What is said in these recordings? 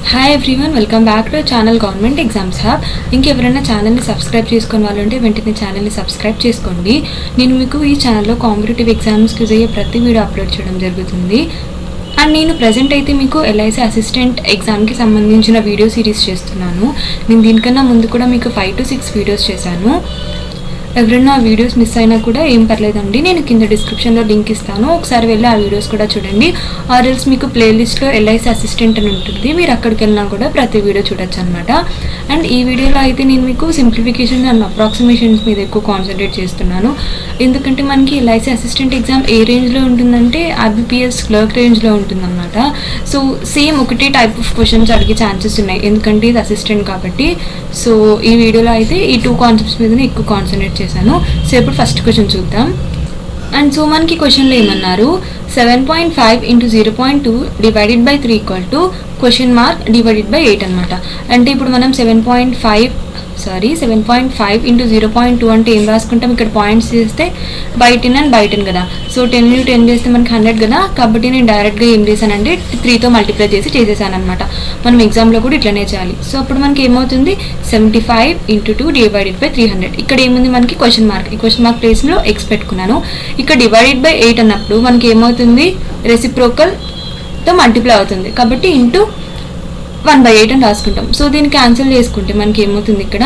hi everyone welcome back to channel government exams హ్యాబ్ ఇంకెవరైనా ఛానల్ని సబ్స్క్రైబ్ చేసుకుని వాళ్ళు ఉంటే వెంటనే ఛానల్ని సబ్స్క్రైబ్ చేసుకోండి నేను మీకు ఈ ఛానల్లో కాంపిటేటివ్ ఎగ్జామ్స్కి అయ్యే ప్రతి వీడియో అప్లోడ్ చేయడం జరుగుతుంది అండ్ నేను ప్రజెంట్ అయితే మీకు ఎల్ఐసి అసిస్టెంట్ ఎగ్జామ్కి సంబంధించిన వీడియో సిరీస్ చేస్తున్నాను నేను దీనికన్నా ముందు కూడా మీకు ఫైవ్ టు సిక్స్ వీడియోస్ చేశాను ఎవరైనా ఆ వీడియోస్ మిస్ అయినా కూడా ఏం పర్లేదండి నేను కింద డిస్క్రిప్షన్లో లింక్ ఇస్తాను ఒకసారి వెళ్ళి ఆ వీడియోస్ కూడా చూడండి ఆర్ఎల్స్ మీకు ప్లేలిస్ట్లో ఎల్ఐసి అసిస్టెంట్ అని ఉంటుంది మీరు అక్కడికి వెళ్ళినా కూడా ప్రతి వీడియో చూడొచ్చు అనమాట అండ్ ఈ వీడియోలో అయితే నేను మీకు సింప్లిఫికేషన్ అండ్ అప్రాక్సిమేషన్స్ మీద ఎక్కువ కాన్సన్ట్రేట్ చేస్తున్నాను ఎందుకంటే మనకి ఎల్ఐసి అసిస్టెంట్ ఎగ్జామ్ ఏ రేంజ్లో ఉంటుందంటే ఆర్బిపిఎస్ క్లర్క్ రేంజ్లో ఉంటుందన్నమాట సో సేమ్ ఒకటే టైప్ ఆఫ్ క్వశ్చన్స్ అడిగే ఛాన్సెస్ ఉన్నాయి ఎందుకంటే ఇది అసిస్టెంట్ కాబట్టి సో ఈ వీడియోలో అయితే ఈ టూ కాన్సెప్ట్స్ మీదనే ఎక్కువ కాన్సన్ట్రేట్ చేశాను సో ఇప్పుడు ఫస్ట్ క్వశ్చన్ చూద్దాం అండ్ సో మనకి క్వశ్చన్లో ఏమన్నారు seven point five into zero point two divided by three equal to question mark divided by eight అనమాట అంటే ఇప్పుడు మనం seven point five sorry seven point five into zero point two అంటే ఏం రాసుకుంటాం ఇక్కడ పాయింట్స్ చేస్తే by ten and by ten కదా సో టెన్ ఇంటూ టెన్ చేస్తే మనకి హండ్రెడ్ కదా కాబట్టి నేను డైరెక్ట్గా ఏం చేశానంటే త్రీతో మల్టిప్లై చేసి చేసేసాను అనమాట మనం ఎగ్జామ్లో కూడా ఇట్లనే చేయాలి సో అప్పుడు మనకి ఏమవుతుంది seventy five into two divided by three hundred ఇక్కడ ఏముంది మనకి క్వశ్చన్ మార్క్ ఈ క్వశ్చన్ మార్క్ ప్లేస్లో ఎక్స్ పెట్టుకున్నాను ఇక్కడ డివైడెడ్ బై ఎయిట్ అన్నప్పుడు మనకి ఏమవుతుంది రెసిప్రోకల్తో మల్టిప్లై అవుతుంది కాబట్టి ఇంటూ వన్ బై ఎయిట్ అని రాసుకుంటాం సో దీన్ని క్యాన్సిల్ చేసుకుంటే మనకి ఏమవుతుంది ఇక్కడ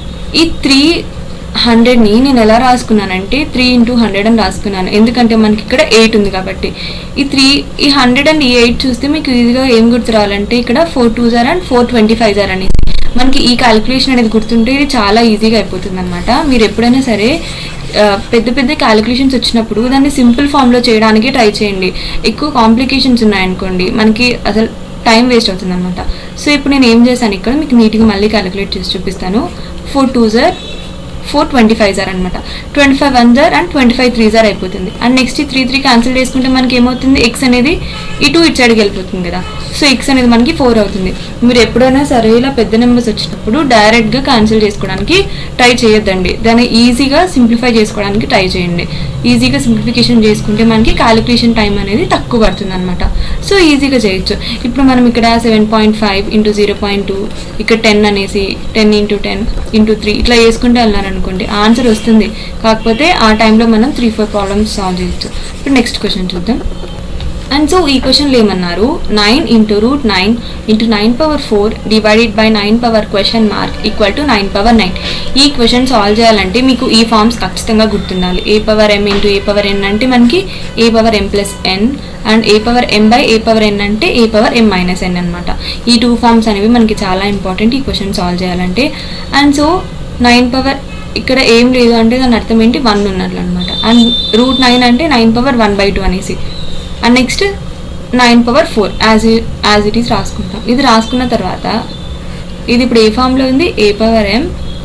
ఈ త్రీ హండ్రెడ్ని నేను ఎలా రాసుకున్నానంటే త్రీ ఇంటూ హండ్రెడ్ అని రాసుకున్నాను ఎందుకంటే మనకి ఇక్కడ ఎయిట్ ఉంది కాబట్టి ఈ త్రీ ఈ హండ్రెడ్ అండ్ ఈ ఎయిట్ చూస్తే మీకు ఈజీగా ఏం గుర్తు రావాలంటే ఇక్కడ ఫోర్ టూ జార్ అండ్ ఫోర్ ట్వంటీ ఫైవ్ జార్ అనేది మనకి ఈ క్యాలిక్యులేషన్ అనేది గుర్తుంటే ఇది చాలా ఈజీగా అయిపోతుంది అనమాట మీరు ఎప్పుడైనా సరే ఆ, పెద్ద పెద్ద క్యాలిక్యులేషన్స్ వచ్చినప్పుడు దాన్ని సింపుల్ ఫామ్లో చేయడానికి ట్రై చేయండి ఎక్కువ కాంప్లికేషన్స్ ఉన్నాయనుకోండి మనకి అసలు టైం వేస్ట్ అవుతుంది అనమాట సో ఇప్పుడు నేను ఏం చేశాను ఇక్కడ మీకు నీట్గా మళ్ళీ క్యాలిక్యులేట్ చేసి చూపిస్తాను ఫోర్ టూ జార్ ఫోర్ ట్వంటీ ఫైవ్ జార్ అనమాట ట్వంటీ ఫైవ్ వన్ జార్ అండ్ ట్వంటీ ఫైవ్ త్రీ జార్ అయిపోతుంది అండ్ నెక్స్ట్ ఈ త్రీ త్రీ క్యాన్సిల్ చేసుకుంటే మనకి ఏమవుతుంది ఎక్స్ అనేది ఇటు ఇటు సైడ్కి వెళ్ళిపోతుంది కదా సో ఎక్స్ అనేది మనకి ఫోర్ అవుతుంది మీరు ఎప్పుడైనా సరే ఇలా పెద్ద నెంబర్స్ వచ్చినప్పుడు డైరెక్ట్గా క్యాన్సిల్ చేసుకోవడానికి ట్రై చేయొద్దండి దాన్ని ఈజీగా సింప్లిఫై చేసుకోవడానికి ట్రై చేయండి ఈజీగా సింప్లిఫికేషన్ చేసుకుంటే మనకి క్యాలిక్యులేషన్ టైం అనేది తక్కువ పడుతుంది అనమాట సో ఈజీగా చేయొచ్చు ఇప్పుడు మనం ఇక్కడ seven point five into zero point two ఇక్కడ టెన్ అనేసి ten into ten into three ఇట్లా చేసుకుంటే వెళ్ళారనుకోండి ఆన్సర్ వస్తుంది కాకపోతే ఆ టైంలో మనం త్రీ ఫోర్ ప్రాబ్లమ్స్ సాల్వ్ చేయొచ్చు ఇప్పుడు నెక్స్ట్ క్వశ్చన్ చూద్దాం అండ్ సో ఈ క్వశ్చన్లో ఏమన్నారు nine into root nine into nine power four divided by nine power question mark equal to nine power nine ఈ క్వశ్చన్ సాల్వ్ చేయాలంటే మీకు ఈ ఫార్మ్స్ ఖచ్చితంగా గుర్తుండాలి A power M into A power N అంటే మనకి A power M plus N and A power M by A power N అంటే A power M minus ఎన్ అనమాట ఈ టూ ఫార్మ్స్ అనేవి మనకి చాలా ఇంపార్టెంట్ ఈ క్వశ్చన్ సాల్వ్ చేయాలంటే అండ్ సో నైన్ పవర్ ఇక్కడ ఏం లేదు అంటే దాని అర్థం ఏంటి వన్ ఉన్నట్లు అనమాట అండ్ రూట్ నైన్ అంటే nine power one by two అనేసి and next nine power four as as it is రాసుకుంటాం ఇది రాసుకున్న తర్వాత ఇది ఇప్పుడు ఏ ఫామ్లో ఉంది A power M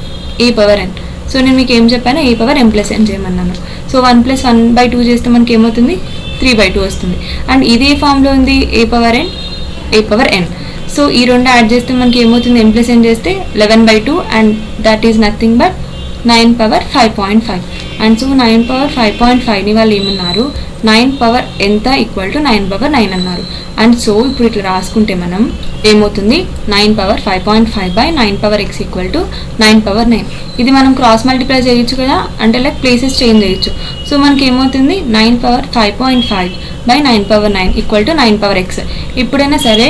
A power N so నేను మీకు ఏం చెప్పాను A power M plus N చేయమన్నాను so one plus one by two చేస్తే మనకి ఏమవుతుంది త్రీ బై టూ వస్తుంది అండ్ ఇది ఏ ఫామ్లో ఉంది A power N A power N so ఈ రెండు యాడ్ చేస్తే మనకి ఏమవుతుంది ఎన్ ప్లస్ ఎన్ చేస్తే eleven by two and that is nothing but nine power five point five and so nine power five point ఫైవ్ని వాళ్ళు ఏమన్నారు నైన్ పవర్ ఎంత equal to nine power nine అన్నారు అండ్ సో ఇప్పుడు ఇట్లా రాసుకుంటే మనం ఏమవుతుంది nine power five point five by nine power X equal to nine power nine ఇది మనం క్రాస్ మల్టిప్లై చేయొచ్చు కదా అంటే లైక్ ప్లేసెస్ చేంజ్ చేయొచ్చు సో మనకి ఏమవుతుంది nine power five point five by nine power nine equal to nine power X ఎప్పుడైనా సరే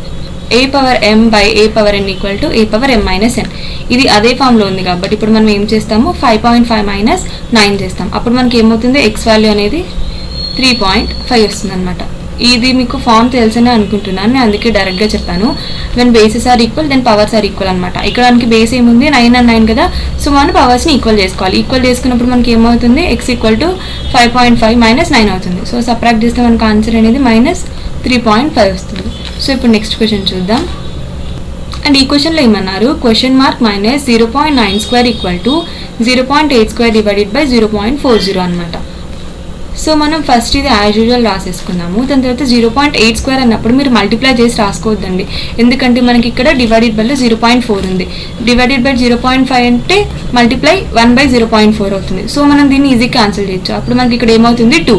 A power M by A power N equal to A power M minus N ఇది అదే ఫామ్లో ఉంది కాబట్టి ఇప్పుడు మనం ఏం చేస్తాము five point five minus nine చేస్తాం అప్పుడు మనకి ఏమవుతుంది ఎక్స్ వాల్యూ అనేది త్రీ పాయింట్ ఫైవ్ వస్తుంది అనమాట ఇది మీకు ఫామ్ తెలుసనే అనుకుంటున్నాను నేను అందుకే డైరెక్ట్గా చెప్పాను when bases are equal then powers are equal అనమాట ఇక్కడ మనకి బేస్ ఏముంది నైన్ అండ్ నైన్ కదా సో మనం పవర్స్ని ఈక్వల్ చేసుకోవాలి ఈక్వల్ చేసుకున్నప్పుడు మనకి ఏమవుతుంది X equal to five point five minus nine అవుతుంది సో సపరాక్ట్ చేస్తే మనకు ఆన్సర్ అనేది మైనస్ త్రీ పాయింట్ ఫైవ్ వస్తుంది సో ఇప్పుడు నెక్స్ట్ క్వశ్చన్ చూద్దాం అండ్ ఈ క్వశ్చన్లో ఏమన్నారు question mark minus zero point nine square equal to zero point eight square divided by zero point four zero అనమాట సో మనం ఫస్ట్ ఇది యాజ్ యూజువల్ రాసేసుకున్నాము దాని తర్వాత జీరో పాయింట్ ఎయిట్ స్క్వేర్ అన్నప్పుడు మీరు మల్టిప్లై చేసి రాసుకోవద్దండి ఎందుకంటే మనకి ఇక్కడ డివైడెడ్ బైలో జీరో పాయింట్ ఫోర్ ఉంది divided by zero point five అంటే multiply one by zero point four అవుతుంది సో మనం దీన్ని ఈజీ క్యాన్సిల్ చేయొచ్చు అప్పుడు మనకి ఇక్కడ ఏమవుతుంది two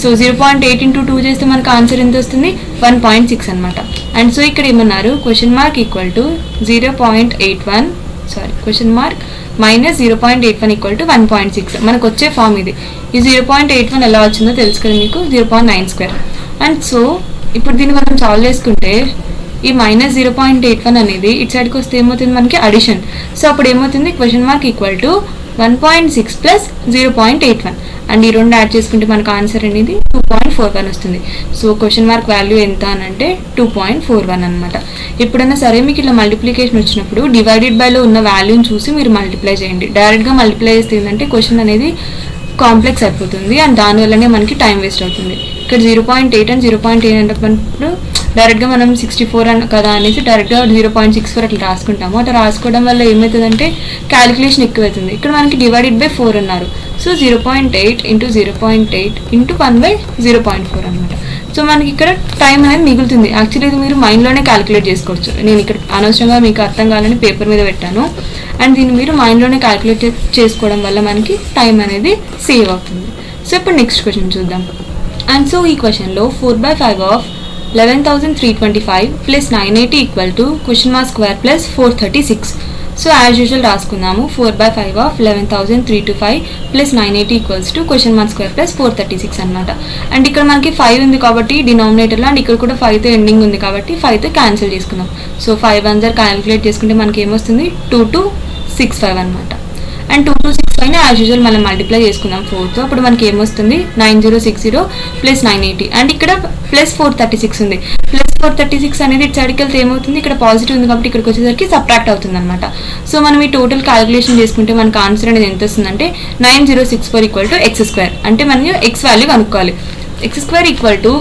so zero point eight into two చేస్తే మనకు ఆన్సర్ ఎంత వస్తుంది వన్ పాయింట్ సిక్స్ అనమాట అండ్ సో ఇక్కడ ఏమన్నారు question mark equal to zero point eight one sorry question mark minus zero point eight one equal to one point six మనకు వచ్చే form ఇది ఈ జీరో పాయింట్ ఎయిట్ వన్ ఎలా వచ్చిందో తెలుసు కదా మీకు zero point nine square and so ఇప్పుడు దీన్ని మనం సాల్వ్ చేసుకుంటే ఈ minus zero point eight one అనేది ఇటు సైడ్కి వస్తే ఏమవుతుంది మనకి అడిషన్ సో అప్పుడు ఏమవుతుంది question mark equal to one point six plus zero point eight one and ఈ రెండు యాడ్ చేసుకుంటే మనకు ఆన్సర్ అనేది టూ పాయింట్ ఫోర్ వన్ వస్తుంది సో క్వశ్చన్ మార్క్ వాల్యూ ఎంత అని అంటే టూ పాయింట్ ఫోర్ వన్ అనమాట ఎప్పుడైనా సరే మీకు ఇలా మల్టిప్లికేషన్ వచ్చినప్పుడు డివైడెడ్ బైలో ఉన్న వాల్యూని చూసి మీరు మల్టిప్లై చేయండి డైరెక్ట్గా మల్టిప్లై చేస్తే ఏంటంటే క్వశ్చన్ అనేది కాంప్లెక్స్ అయిపోతుంది అండ్ దానివల్లనే మనకి టైం వేస్ట్ అవుతుంది ఇక్కడ zero point eight and zero point eight అంటే డైరెక్ట్గా మనం సిక్స్టీ ఫోర్ అని కదా అనేసి డైరెక్ట్గా జీరో పాయింట్ సిక్స్ ఫోర్ అట్లా రాసుకుంటాము అట్లా రాసుకోవడం వల్ల ఏమవుతుందంటే క్యాలిక్యులేషన్ ఎక్కువ అవుతుంది ఇక్కడ మనకి డివైడెడ్ బై ఫోర్ అన్నారు so zero point eight into zero point eight into one by zero point four అనమాట సో మనకి ఇక్కడ టైం అనేది మిగులుతుంది యాక్చువల్లీ ఇది మీరు మైండ్లోనే క్యాలిక్యులేట్ చేసుకోవచ్చు నేను ఇక్కడ అనవసరంగా మీకు అర్థం కావాలని పేపర్ మీద పెట్టాను అండ్ దీన్ని మీరు మైండ్లోనే క్యాలిక్యులేట్ చేసుకోవడం వల్ల మనకి టైం అనేది సేవ్ అవుతుంది సో ఇప్పుడు నెక్స్ట్ క్వశ్చన్ చూద్దాం అండ్ సో ఈ క్వశ్చన్లో four by five of eleven thousand three twenty five plus nine eighty equal to question mark square plus four thirty six so as usual రాసుకుందాము four by five of eleven thousand three two five plus nine eighty equals to question mark square plus four thirty six అనమాట and ఇక్కడ మనకి five ఉంది కాబట్టి డినామినేటర్లో and ఇక్కడ కూడా ఫైవ్తో ending ఉంది కాబట్టి ఫైవ్తో క్యాన్సిల్ చేసుకుందాం సో ఫైవ్ వన్ జర్ క్యాలిక్యులేట్ చేసుకుంటే మనకి ఏమొస్తుంది టూ టు సిక్స్ ఫైవ్ అనమాట and two two six five as usual మనం మల్టిప్లై చేసుకుందాం ఫోర్తో అప్పుడు మనకి ఏమొస్తుంది nine zero six zero plus nine eighty and ఇక్కడ ప్లస్ ఫోర్ థర్టీ సిక్స్ ఉంది ప్లస్ ఫోర్ థర్టీ సిక్స్ అనేది ఇటు సైడ్కి వెళ్తే ఏమవుతుంది ఇక్కడ పాజిటివ్ ఉంది కాబట్టి ఇక్కడికి వచ్చేసరికి సబ్ట్రాక్ట్ అవుతుంది అనమాట సో మనం ఈ టోటల్ క్యాలిక్యులేషన్ చేసుకుంటే మనకు ఆన్సర్ అనేది ఎంత వస్తుందంటే nine zero six four equal to X square అంటే మనకి ఎక్స్ వాల్యూ కనుక్కోవాలి X square equal to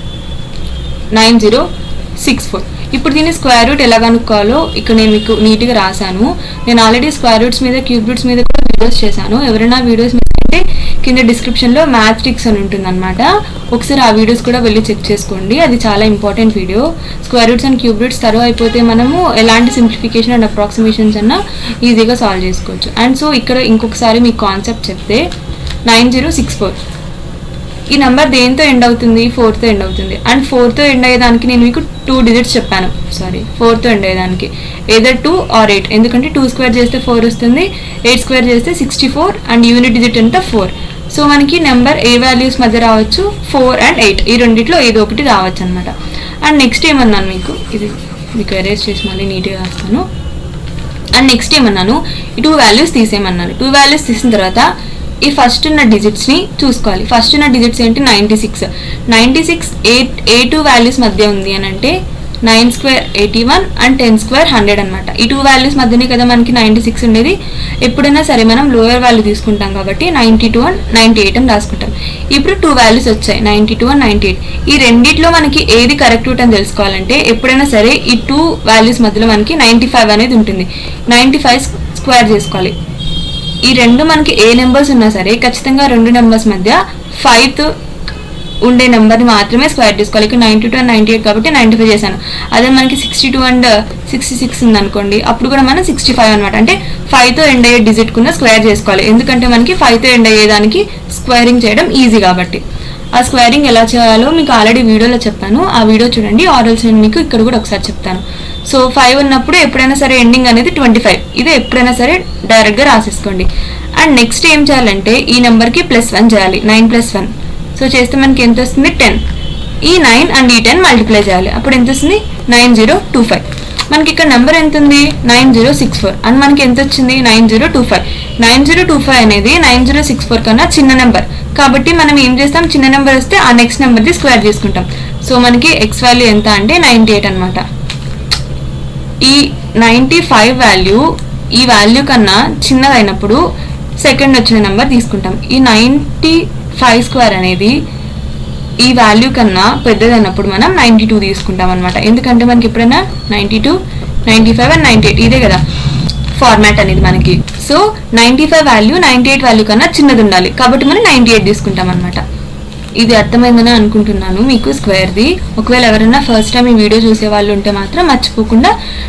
nine zero six four ఇప్పుడు దీన్ని స్క్వేర్ రూట్ ఎలా కనుక్కోవాలో ఇక్కడ నేను మీకు నీట్గా రాశాను నేను ఆల్రెడీ స్క్వేర్ రూట్స్ మీద క్యూబ్ రూట్స్ మీద కూడా వీడియోస్ చేశాను ఎవరైనా వీడియోస్ మీద అంటే కింద డిస్క్రిప్షన్లో మ్యాథ్ ట్రిక్స్ అని ఉంటుందన్నమాట ఒకసారి ఆ వీడియోస్ కూడా వెళ్ళి చెక్ చేసుకోండి అది చాలా important video square roots and cube roots తర్వాత అయిపోతే మనము ఎలాంటి సింప్లిఫికేషన్ అండ్ అప్రాక్సిమేషన్స్ అన్నా ఈజీగా సాల్వ్ చేసుకోవచ్చు అండ్ సో ఇక్కడ ఇంకొకసారి మీకు కాన్సెప్ట్ చెప్తే నైన్ జీరో సిక్స్ ఫోర్ ఈ నెంబర్ దేంతో ఎండ్ అవుతుంది ఫోర్తో ఎండ్ అవుతుంది అండ్ ఫోర్తో ఎండ్ అయ్యేదానికి నేను మీకు టూ డిజిట్స్ చెప్పాను సారీ ఫోర్తో ఎండ్ అయ్యేదానికి ఏదర్ టూ ఆర్ ఎయిట్ ఎందుకంటే టూ స్క్వేర్ చేస్తే ఫోర్ వస్తుంది ఎయిట్ స్క్వేర్ చేస్తే sixty four and unit digit ఎంత ఫోర్ సో మనకి నెంబర్ ఏ వాల్యూస్ మధ్య రావచ్చు ఫోర్ అండ్ ఎయిట్ ఈ రెండిట్లో ఏదో ఒకటి రావచ్చు అనమాట అండ్ నెక్స్ట్ ఏమన్నాను మీకు ఇది మీకు ఎరేజ్ చేసి మళ్ళీ నీట్గా రాస్తాను అండ్ నెక్స్ట్ ఏమన్నాను ఈ టూ వాల్యూస్ తీసేయమన్నాను టూ వాల్యూస్ తీసిన తర్వాత ఈ ఫస్ట్ ఉన్న డిజిట్స్ని చూసుకోవాలి ఫస్ట్ ఉన్న డిజిట్స్ ఏంటి నైంటీ సిక్స్ నైంటీ సిక్స్ ఏ ఏ టూ వాల్యూస్ మధ్య ఉంది అని అంటే nine square eighty one and ten square hundred అనమాట ఈ టూ వాల్యూస్ మధ్యనే కదా మనకి నైంటీ సిక్స్ ఉండేది ఎప్పుడైనా సరే మనం లోయర్ వాల్యూ తీసుకుంటాం కాబట్టి ninety two and ninety eight అని రాసుకుంటాం ఇప్పుడు టూ వాల్యూస్ వచ్చాయి ninety two and ninety eight ఈ రెండిట్లో మనకి ఏది కరెక్ట్ రూట్ అని తెలుసుకోవాలంటే ఎప్పుడైనా సరే ఈ టూ వాల్యూస్ మధ్యలో మనకి నైంటీ ఫైవ్ అనేది ఉంటుంది నైంటీ ఫైవ్ స్క్వేర్ చేసుకోవాలి ఈ రెండు మనకి ఏ నెంబర్స్ ఉన్నా సరే ఖచ్చితంగా రెండు నెంబర్స్ మధ్య ఫైవ్త్ ఉండే నెంబర్ని మాత్రమే స్క్వేర్ చేసుకోవాలి ఇక్కడ ninety two and ninety eight కాబట్టి నైంటీ ఫైవ్ చేశాను అదే మనకి sixty two and sixty six ఉందనుకోండి అప్పుడు కూడా మనం సిక్స్టీ ఫైవ్ అనమాట అంటే ఫైవ్తో ఎండ్ అయ్యే డిజిట్ కున్న స్క్వేర్ చేసుకోవాలి ఎందుకంటే మనకి ఫైవ్తో ఎండ్ అయ్యేదానికి స్క్వేరింగ్ చేయడం ఈజీ కాబట్టి ఆ స్క్వేరింగ్ ఎలా చేయాలో మీకు ఆల్రెడీ వీడియోలో చెప్పాను ఆ వీడియో చూడండి ఆర్డర్స్ నేను మీకు ఇక్కడ కూడా ఒకసారి చెప్తాను సో ఫైవ్ ఉన్నప్పుడు ఎప్పుడైనా సరే ఎండింగ్ అనేది ట్వంటీ ఫైవ్ ఇది ఎప్పుడైనా సరే డైరెక్ట్గా రాసేసుకోండి అండ్ నెక్స్ట్ ఏం చేయాలంటే ఈ నెంబర్కి ప్లస్ వన్ చేయాలి నైన్ ప్లస్ వన్ సో చేస్తే మనకి ఎంత వస్తుంది టెన్ ఈ నైన్ అండ్ ఈ టెన్ మల్టిప్లై చేయాలి అప్పుడు ఎంత వస్తుంది నైన్ జీరో టూ ఫైవ్ మనకి ఇక్కడ నెంబర్ ఎంత ఉంది nine zero six four and మనకి ఎంత వచ్చింది nine zero two five nine zero two five అనేది నైన్ జీరో సిక్స్ ఫోర్ కన్నా చిన్న నెంబర్ కాబట్టి మనం ఏం చేస్తాం చిన్న నెంబర్ వస్తే ఆ నెక్స్ట్ నెంబర్ది స్క్వేర్ చేసుకుంటాం సో మనకి ఎక్స్ వాల్యూ ఎంత అంటే నైంటీ ఎయిట్ అనమాట ఈ నైంటీ ఫైవ్ వాల్యూ ఈ వాల్యూ కన్నా చిన్నదైనప్పుడు సెకండ్ వచ్చిన నెంబర్ తీసుకుంటాం ఈ నైంటీ ఫైవ్ స్క్వేర్ అనేది ఈ వాల్యూ కన్నా పెద్దదైనప్పుడు మనం నైంటీ టూ తీసుకుంటాం అనమాట ఎందుకంటే మనకి ఎప్పుడైనా ninety two ninety five and ninety eight ఇదే కదా ఫార్మాట్ అనేది మనకి so ninety five value ninety eight value కన్నా చిన్నది ఉండాలి కాబట్టి మనం నైంటీ ఎయిట్ తీసుకుంటాం అనమాట ఇది అర్థమైందని అనుకుంటున్నాను మీకు స్క్వేర్ది ఒకవేళ ఎవరైనా ఫస్ట్ టైం ఈ వీడియో చూసే వాళ్ళు ఉంటే మాత్రం మర్చిపోకుండా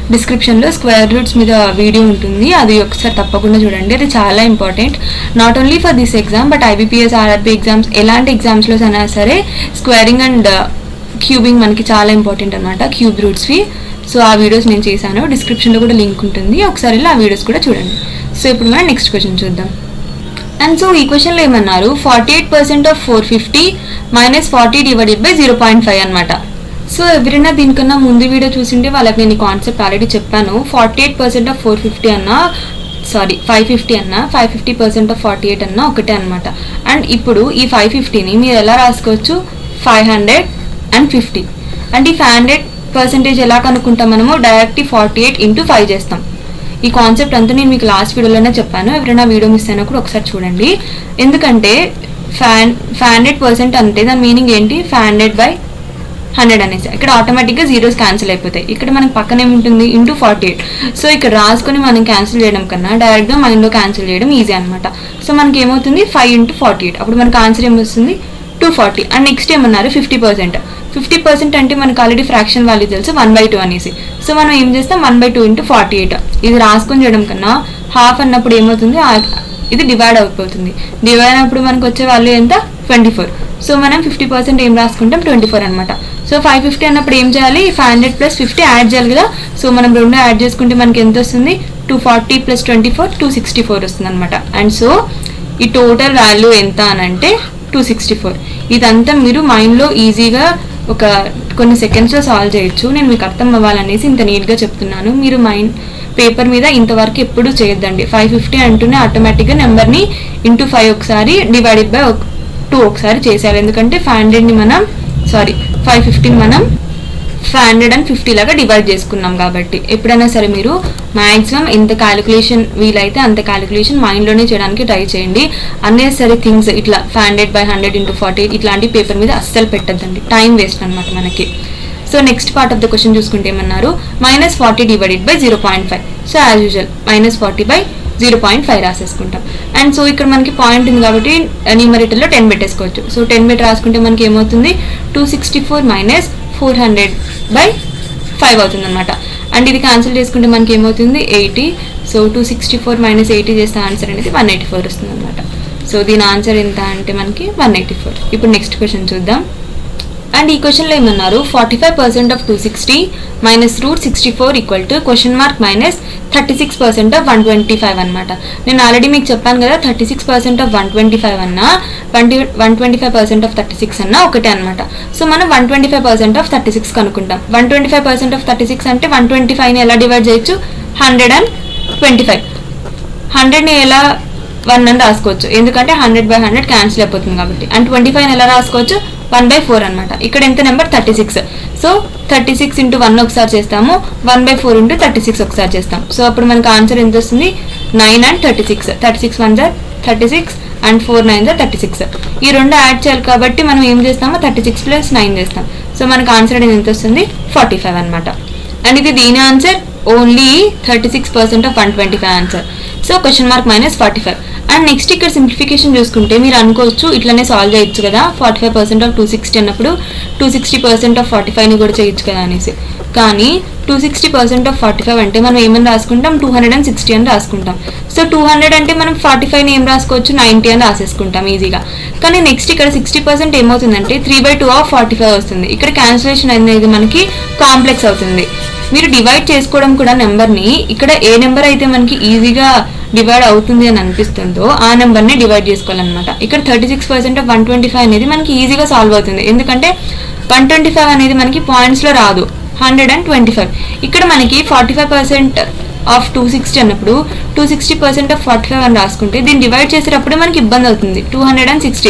డిస్క్రిప్షన్లో స్క్వేర్ రూట్స్ మీద వీడియో ఉంటుంది అది ఒకసారి తప్పకుండా చూడండి అది చాలా important not only for this exam but IBPS RRB exams ఎలాంటి ఎగ్జామ్స్లో అయినా సరే స్క్వేరింగ్ అండ్ క్యూబింగ్ మనకి చాలా ఇంపార్టెంట్ అనమాట క్యూబ్ రూట్స్వి సో ఆ వీడియోస్ నేను చేశాను డిస్క్రిప్షన్లో కూడా లింక్ ఉంటుంది ఒకసారి వెళ్ళి ఆ వీడియోస్ కూడా చూడండి సో ఇప్పుడు మనం నెక్స్ట్ క్వశ్చన్ చూద్దాం అండ్ సో ఈ క్వశ్చన్లో ఏమన్నారు forty eight percent of four fifty minus forty divided by zero point five అనమాట సో ఎవరైనా దీనికన్నా ముందు వీడియో చూసింటే వాళ్ళకి నేను ఈ కాన్సెప్ట్ ఆల్రెడీ చెప్పాను forty eight percent of four fifty అన్న సారీ ఫైవ్ ఫిఫ్టీ అన్న five fifty percent of forty eight అన్న ఒకటే అనమాట అండ్ ఇప్పుడు ఈ ఫైవ్ ఫిఫ్టీని మీరు ఎలా రాసుకోవచ్చు five hundred and fifty and ఈ ఫైవ్ హండ్రెడ్ పర్సెంటేజ్ ఎలా కనుక్కుంటాం మనము direct forty eight into five చేస్తాం ఈ కాన్సెప్ట్ అంతా నేను మీకు లాస్ట్ వీడియోలోనే చెప్పాను ఎవరైనా వీడియో మిస్ అయినా కూడా ఒకసారి చూడండి ఎందుకంటే ఫ్యాన్ ఫైవ్ హండ్రెడ్ పర్సెంట్ అంటే దాని మీనింగ్ ఏంటి ఫైవ్ హండ్రెడ్ బై హండ్రెడ్ అనేసి ఇక్కడ ఆటోమేటిక్గా జీరోస్ క్యాన్సిల్ అయిపోతాయి ఇక్కడ మనకి పక్కన ఏముంటుంది ఇంటూ ఫార్టీ ఎయిట్ సో ఇక్కడ రాసుకొని మనం క్యాన్సిల్ చేయడం కన్నా డైరెక్ట్గా మైండ్లో క్యాన్సిల్ చేయడం ఈజీ అనమాట సో మనకి ఏమవుతుంది ఫైవ్ ఇంటూ ఫార్టీ ఎయిట్ అప్పుడు మనకి ఆన్సర్ ఏమొస్తుంది టూ ఫార్టీ అండ్ నెక్స్ట్ ఏమన్నారు ఫిఫ్టీ పర్సెంట్ ఫిఫ్టీ పర్సెంట్ అంటే మనకు ఆల్రెడీ ఫ్రాక్షన్ వాల్యూ తెలుసు వన్ బై టూ అనేసి సో మనం ఏం చేస్తాం one by two into forty eight ఇది రాసుకొని చేయడం కన్నా హాఫ్ అన్నప్పుడు ఏమవుతుంది ఆ- ఇది డివైడ్ అయిపోతుంది డివైడ్ అయినప్పుడు మనకు వచ్చే వాల్యూ ఎంత ట్వంటీ ఫోర్ సో మనం ఫిఫ్టీ పర్సెంట్ ఏం రాసుకుంటాం ట్వంటీ ఫోర్ అనమాట సో ఫైవ్ ఫిఫ్టీ అన్నప్పుడు ఏం చేయాలి five hundred plus fifty add చేయాలి కదా సో మనం రెండు యాడ్ చేసుకుంటే మనకి ఎంత వస్తుంది two forty plus twenty four two sixty four వస్తుంది అనమాట అండ్ సో ఈ టోటల్ వాల్యూ ఎంత అని అంటే టూ సిక్స్టీ ఫోర్ ఇదంతా మీరు మైండ్లో ఈజీగా ఒక కొన్ని సెకండ్స్లో సాల్వ్ చేయొచ్చు నేను మీకు అర్థం అవ్వాలనేసి ఇంత నీట్గా చెప్తున్నాను మీరు మైండ్ పేపర్ మీద ఇంతవరకు ఎప్పుడు చేయొద్దండి ఫైవ్ ఫిఫ్టీ అంటూనే ఆటోమేటిక్గా నెంబర్ని ఇంటూ ఫైవ్ ఒకసారి డివైడెడ్ బై టూ ఒకసారి చేసేయాలి ఎందుకంటే ఫైవ్ హండ్రెడ్ని మనం సారీ ఫైవ్ ఫిఫ్టీని మనం ఫైవ్ హండ్రెడ్ అండ్ ఫిఫ్టీ లాగా డివైడ్ చేసుకున్నాం కాబట్టి ఎప్పుడైనా సరే మీరు మాక్సిమం ఎంత క్యాలిక్యులేషన్ వీలైతే అంత క్యాలిక్యులేషన్ మైండ్లోనే చేయడానికి ట్రై చేయండి అన్నెసరీ థింగ్స్ ఇట్లా five hundred by hundred into forty ఇట్లాంటి పేపర్ మీద అస్సలు పెట్టద్దండి టైం వేస్ట్ అనమాట మనకి so next part of the question చూసుకుంటే ఏమన్నారు minus forty divided by zero point five so as usual minus forty by zero point five రాసేసుకుంటాం and so ఇక్కడ మనకి పాయింట్ ఉంది కాబట్టి న్యూమరేటర్లో టెన్ పెట్టేసుకోవచ్చు సో టెన్ పెట్టి రాసుకుంటే మనకి ఏమవుతుంది two sixty four minus four hundred by five అవుతుంది అనమాట అండ్ ఇది క్యాన్సిల్ చేసుకుంటే మనకి ఏమవుతుంది eighty so two sixty four minus eighty చేస్తే ఆన్సర్ అనేది వన్ ఎయిటీ ఫోర్ వస్తుంది అనమాట సో దీని ఆన్సర్ ఎంత అంటే మనకి వన్ ఎయిటీ ఫోర్ ఇప్పుడు నెక్స్ట్ క్వశ్చన్ చూద్దాం అండ్ ఈ క్వశ్చన్లో ఏమన్నారు forty five percent of two sixty minus root sixty four equal to question mark minus thirty six percent of one twenty five అనమాట నేను ఆల్రెడీ మీకు చెప్పాను కదా thirty six percent of one twenty five అన్న twenty one twenty five percent of thirty six అన్న ఒకటే అనమాట so మనం one twenty five percent of thirty six కనుక్కుంటాం one twenty five percent of thirty six అంటే వన్ ట్వంటీ ఫైవ్ని ఎలా divide చేయొచ్చు హండ్రెడ్ అండ్ ట్వంటీ ఫైవ్ హండ్రెడ్ని ఎలా వన్ అని రాసుకోవచ్చు ఎందుకంటే హండ్రెడ్ బై హండ్రెడ్ క్యాన్సిల్ అయిపోతుంది కాబట్టి అండ్ ట్వంటీ ఫైవ్ ఎలా రాసుకోవచ్చు వన్ బై ఫోర్ అనమాట ఇక్కడ ఎంత number thirty six so thirty six into one ఒకసారి చేస్తాము one by four into thirty six ఒకసారి చేస్తాం సో అప్పుడు మనకు ఆన్సర్ ఎంత వస్తుంది nine and thirty six thirty six one జార్ thirty six and four nine జార్ థర్టీ సిక్స్ ఈ రెండు యాడ్ చేయాలి కాబట్టి మనం ఏం చేస్తామో థర్టీ సిక్స్ ప్లస్ నైన్ చేస్తాం సో మనకు ఆన్సర్ అనేది ఎంత వస్తుంది ఫార్టీ ఫైవ్ అనమాట అండ్ ఇది దీని answer only thirty six percent of one twenty five answer so question mark minus forty five and next ఇక్కడ సింప్లిఫికేషన్ చూసుకుంటే మీరు అనుకోవచ్చు ఇట్లనే సాల్వ్ చేయొచ్చు కదా forty five percent of two sixty అన్నప్పుడు two sixty percent of forty ఫైవ్ని కూడా చేయొచ్చు కదా అనేసి కానీ two sixty percent of forty five అంటే మనం ఏమని రాసుకుంటాం టూ హండ్రెడ్ అండ్ సిక్స్టీ అని రాసుకుంటాం సో టూ హండ్రెడ్ అంటే మనం ఫార్టీ ఫైవ్ని ఏం రాసుకోవచ్చు నైంటీ అని రాసేసుకుంటాం ఈజీగా కానీ నెక్స్ట్ ఇక్కడ సిక్స్టీ పర్సెంట్ ఏమవుతుందంటే three by two of forty five వస్తుంది ఇక్కడ క్యాన్సిలేషన్ అనేది మనకి కాంప్లెక్స్ అవుతుంది మీరు డివైడ్ చేసుకోవడం కూడా నెంబర్ని ఇక్కడ ఏ నెంబర్ అయితే మనకి ఈజీగా డివైడ్ అవుతుంది అని అనిపిస్తుందో ఆ నెంబర్ని డివైడ్ చేసుకోవాలన్నమాట ఇక్కడ thirty six percent of one twenty five అనేది మనకి ఈజీగా సాల్వ్ అవుతుంది ఎందుకంటే వన్ ట్వంటీ ఫైవ్ అనేది మనకి పాయింట్స్లో రాదు హండ్రెడ్ అండ్ ట్వంటీ ఫైవ్ ఇక్కడ మనకి forty five percent of two sixty అన్నప్పుడు two sixty percent of forty five అని రాసుకుంటే దీన్ని డివైడ్ చేసేటప్పుడు మనకి ఇబ్బంది అవుతుంది టూ హండ్రెడ్ అండ్ సిక్స్టీ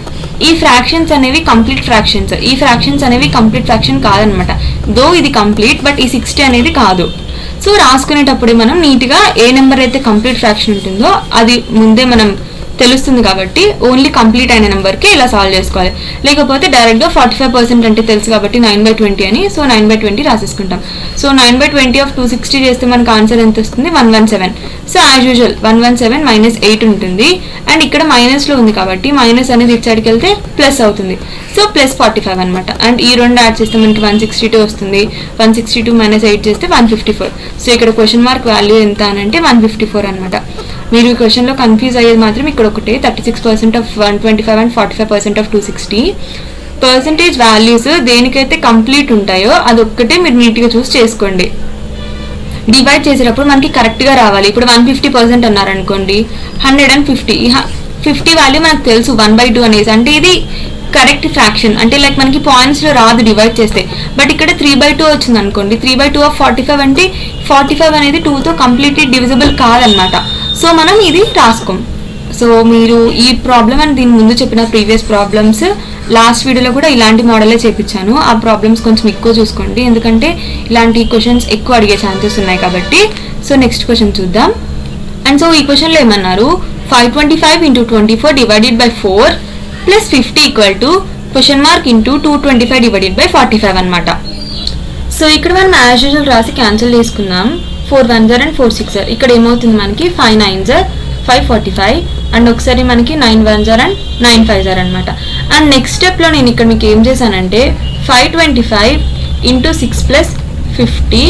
ఈ ఫ్రాక్షన్స్ అనేవి కంప్లీట్ ఫ్రాక్షన్స్ ఈ ఫ్రాక్షన్స్ అనేవి కంప్లీట్ ఫ్రాక్షన్ కాదనమాట దో ఇది కంప్లీట్ బట్ ఈ సిక్స్టీ అనేది కాదు సో రాసుకునేటప్పుడు మనం నీట్గా ఏ నెంబర్ అయితే కంప్లీట్ ఫ్రాక్షన్ ఉంటుందో అది ముందే మనం తెలుస్తుంది కాబట్టి ఓన్లీ కంప్లీట్ అయిన నెంబర్కి ఇలా సాల్వ్ చేసుకోవాలి లేకపోతే డైరెక్ట్గా ఫార్టీ ఫైవ్ పర్సెంట్ అంటే తెలుసు కాబట్టి నైన్ బై ట్వంటీ అని సో నైన్ బై ట్వంటీ రాసేసుకుంటాం so nine by twenty of two sixty చేస్తే మనకు ఆన్సర్ ఎంత వస్తుంది one one seven so as usual one one seven minus eight ఉంటుంది అండ్ ఇక్కడ మైనస్లో ఉంది కాబట్టి మైనస్ అనేది ఇచ్చాడికి వెళ్తే ప్లస్ అవుతుంది సో ప్లస్ ఫార్టీ ఫైవ్ అనమాట అండ్ ఈ రెండు యాడ్ చేస్తే మనకి వన్ సిక్స్టీ టూ వస్తుంది one sixty two minus eight చేస్తే వన్ ఫిఫ్టీ ఫోర్ సో ఇక్కడ క్వశ్చన్ మార్క్ వాల్యూ ఎంత అని అంటే వన్ ఫిఫ్టీ ఫోర్ అనమాట మీరు ఈ క్వశ్చన్లో కన్ఫ్యూజ్ అయ్యేది మాత్రం ఇక్కడ ఒకటే thirty six percent of one twenty five and forty five percent of two sixty percentage values దేనికైతే కంప్లీట్ ఉంటాయో అదొక్కటే మీరు నీట్గా చూసి చేసుకోండి డివైడ్ చేసేటప్పుడు మనకి కరెక్ట్గా రావాలి ఇప్పుడు వన్ ఫిఫ్టీ పర్సెంట్ అన్నారు అనుకోండి hundred and fifty fifty value మనకు తెలుసు వన్ బై టూ అనేసి అంటే ఇది కరెక్ట్ ఫ్రాక్షన్ అంటే లైక్ మనకి పాయింట్స్లో రాదు డివైడ్ చేస్తే బట్ ఇక్కడ త్రీ బై టూ వచ్చింది అనుకోండి three by two of forty five అంటే ఫార్టీ ఫైవ్ అనేది టూతో కంప్లీట్లీ డివిజిబుల్ కాదనమాట సో మనం ఇది రాసుకోం సో మీరు ఈ ప్రాబ్లమ్ అని దీని ముందు చెప్పిన ప్రీవియస్ ప్రాబ్లమ్స్ లాస్ట్ వీడియోలో కూడా ఇలాంటి మోడలే చేపించాను ఆ ప్రాబ్లమ్స్ కొంచెం ఎక్కువ చూసుకోండి ఎందుకంటే ఇలాంటి క్వశ్చన్స్ ఎక్కువ అడిగే ఛాన్సెస్ ఉన్నాయి కాబట్టి సో నెక్స్ట్ క్వశ్చన్ చూద్దాం అండ్ సో ఈ క్వశ్చన్లో ఏమన్నారు five twenty five into twenty four divided by four plus fifty equal to question mark into two twenty five divided by forty five అనమాట సో ఇక్కడ మనం యాజ్ యూజువల్ రాసి cancel చేసుకుందాం four one జర్ and four six జర్ ఇక్కడ ఏమవుతుంది మనకి ఫైవ్ నైన్ జర్ ఫైవ్ ఫార్టీ ఫైవ్ అండ్ ఒకసారి మనకి నైన్ వన్ జర్ అండ్ నైన్ ఫైవ్ జర్ అనమాట అండ్ నెక్స్ట్ స్టెప్లో నేను ఇక్కడ మీకు ఏం చేశానంటే five twenty five into six plus fifty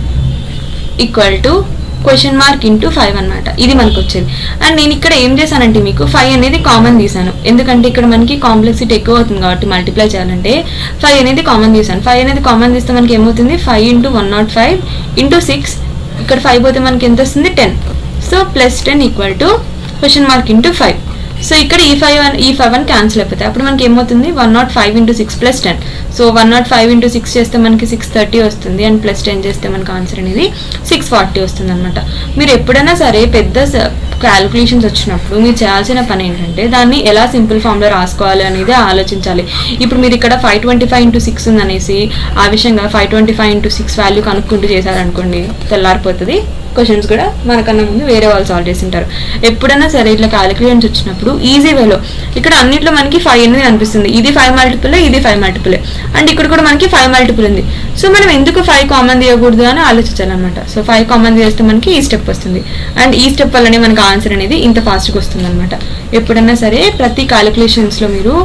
equal to question mark into five అనమాట ఇది మనకు వచ్చేది అండ్ నేను ఇక్కడ ఏం చేశానంటే మీకు ఫైవ్ అనేది కామన్ తీసాను ఎందుకంటే ఇక్కడ మనకి కాంప్లెక్సిటీ ఎక్కువ అవుతుంది కాబట్టి మల్టిప్లై చేయాలంటే ఫైవ్ అనేది కామన్ తీసాను ఫైవ్ అనేది కామన్ తీస్తే మనకి ఏమవుతుంది five into one naught five into six ఇక్కడ ఫైవ్ పోతే మనకి ఎంత వస్తుంది ten so plus ten equal to question mark into five so ఇక్కడ ఈ ఫైవ్ వన్ ఈ ఫైవ్ వన్ క్యాన్సిల్ అయిపోతాయి అప్పుడు మనకి ఏమవుతుంది one naught five into six plus ten so one naught five into six చేస్తే మనకి సిక్స్ థర్టీ వస్తుంది అండ్ ప్లస్ టెన్ చేస్తే మనకి ఆన్సర్ అనేది సిక్స్ ఫార్టీ వస్తుంది అనమాట మీరు ఎప్పుడైనా సరే పెద్ద క్యాలిక్యులేషన్స్ వచ్చినప్పుడు మీరు చేయాల్సిన పని ఏంటంటే దాన్ని ఎలా సింపుల్ ఫామ్లో రాసుకోవాలి అనేది ఆలోచించాలి ఇప్పుడు మీరు ఇక్కడ five twenty five into six ఉందనేసి ఆ విషయంగా five twenty five into six value కనుక్కుంటూ చేశారనుకోండి తెల్లారిపోతుంది క్వశ్చన్స్ కూడా మనకన్నా ముందు వేరే వాళ్ళు సాల్వ్ చేసింటారు ఎప్పుడైనా సరే ఇట్లా క్యాలిక్యులేషన్స్ వచ్చినప్పుడు ఈజీ వేలో ఇక్కడ అన్నిట్లో మనకి ఫైవ్ అనేది అనిపిస్తుంది ఇది ఫైవ్ మల్టిపుల్ ఇది ఫైవ్ మల్టిపుల్ అండ్ ఇక్కడ కూడా మనకి ఫైవ్ మల్టిపుల్ ఉంది సో మనం ఎందుకు ఫైవ్ కామన్ తీయకూడదు అని ఆలోచించాలన్నమాట సో ఫైవ్ కామన్ చేస్తే మనకి ఈ స్టెప్ వస్తుంది అండ్ ఈ స్టెప్ వల్లనే మనకి ఆన్సర్ అనేది ఇంత ఫాస్ట్గా వస్తుంది అనమాట ఎప్పుడైనా సరే ప్రతి క్యాలిక్యులేషన్స్లో మీరు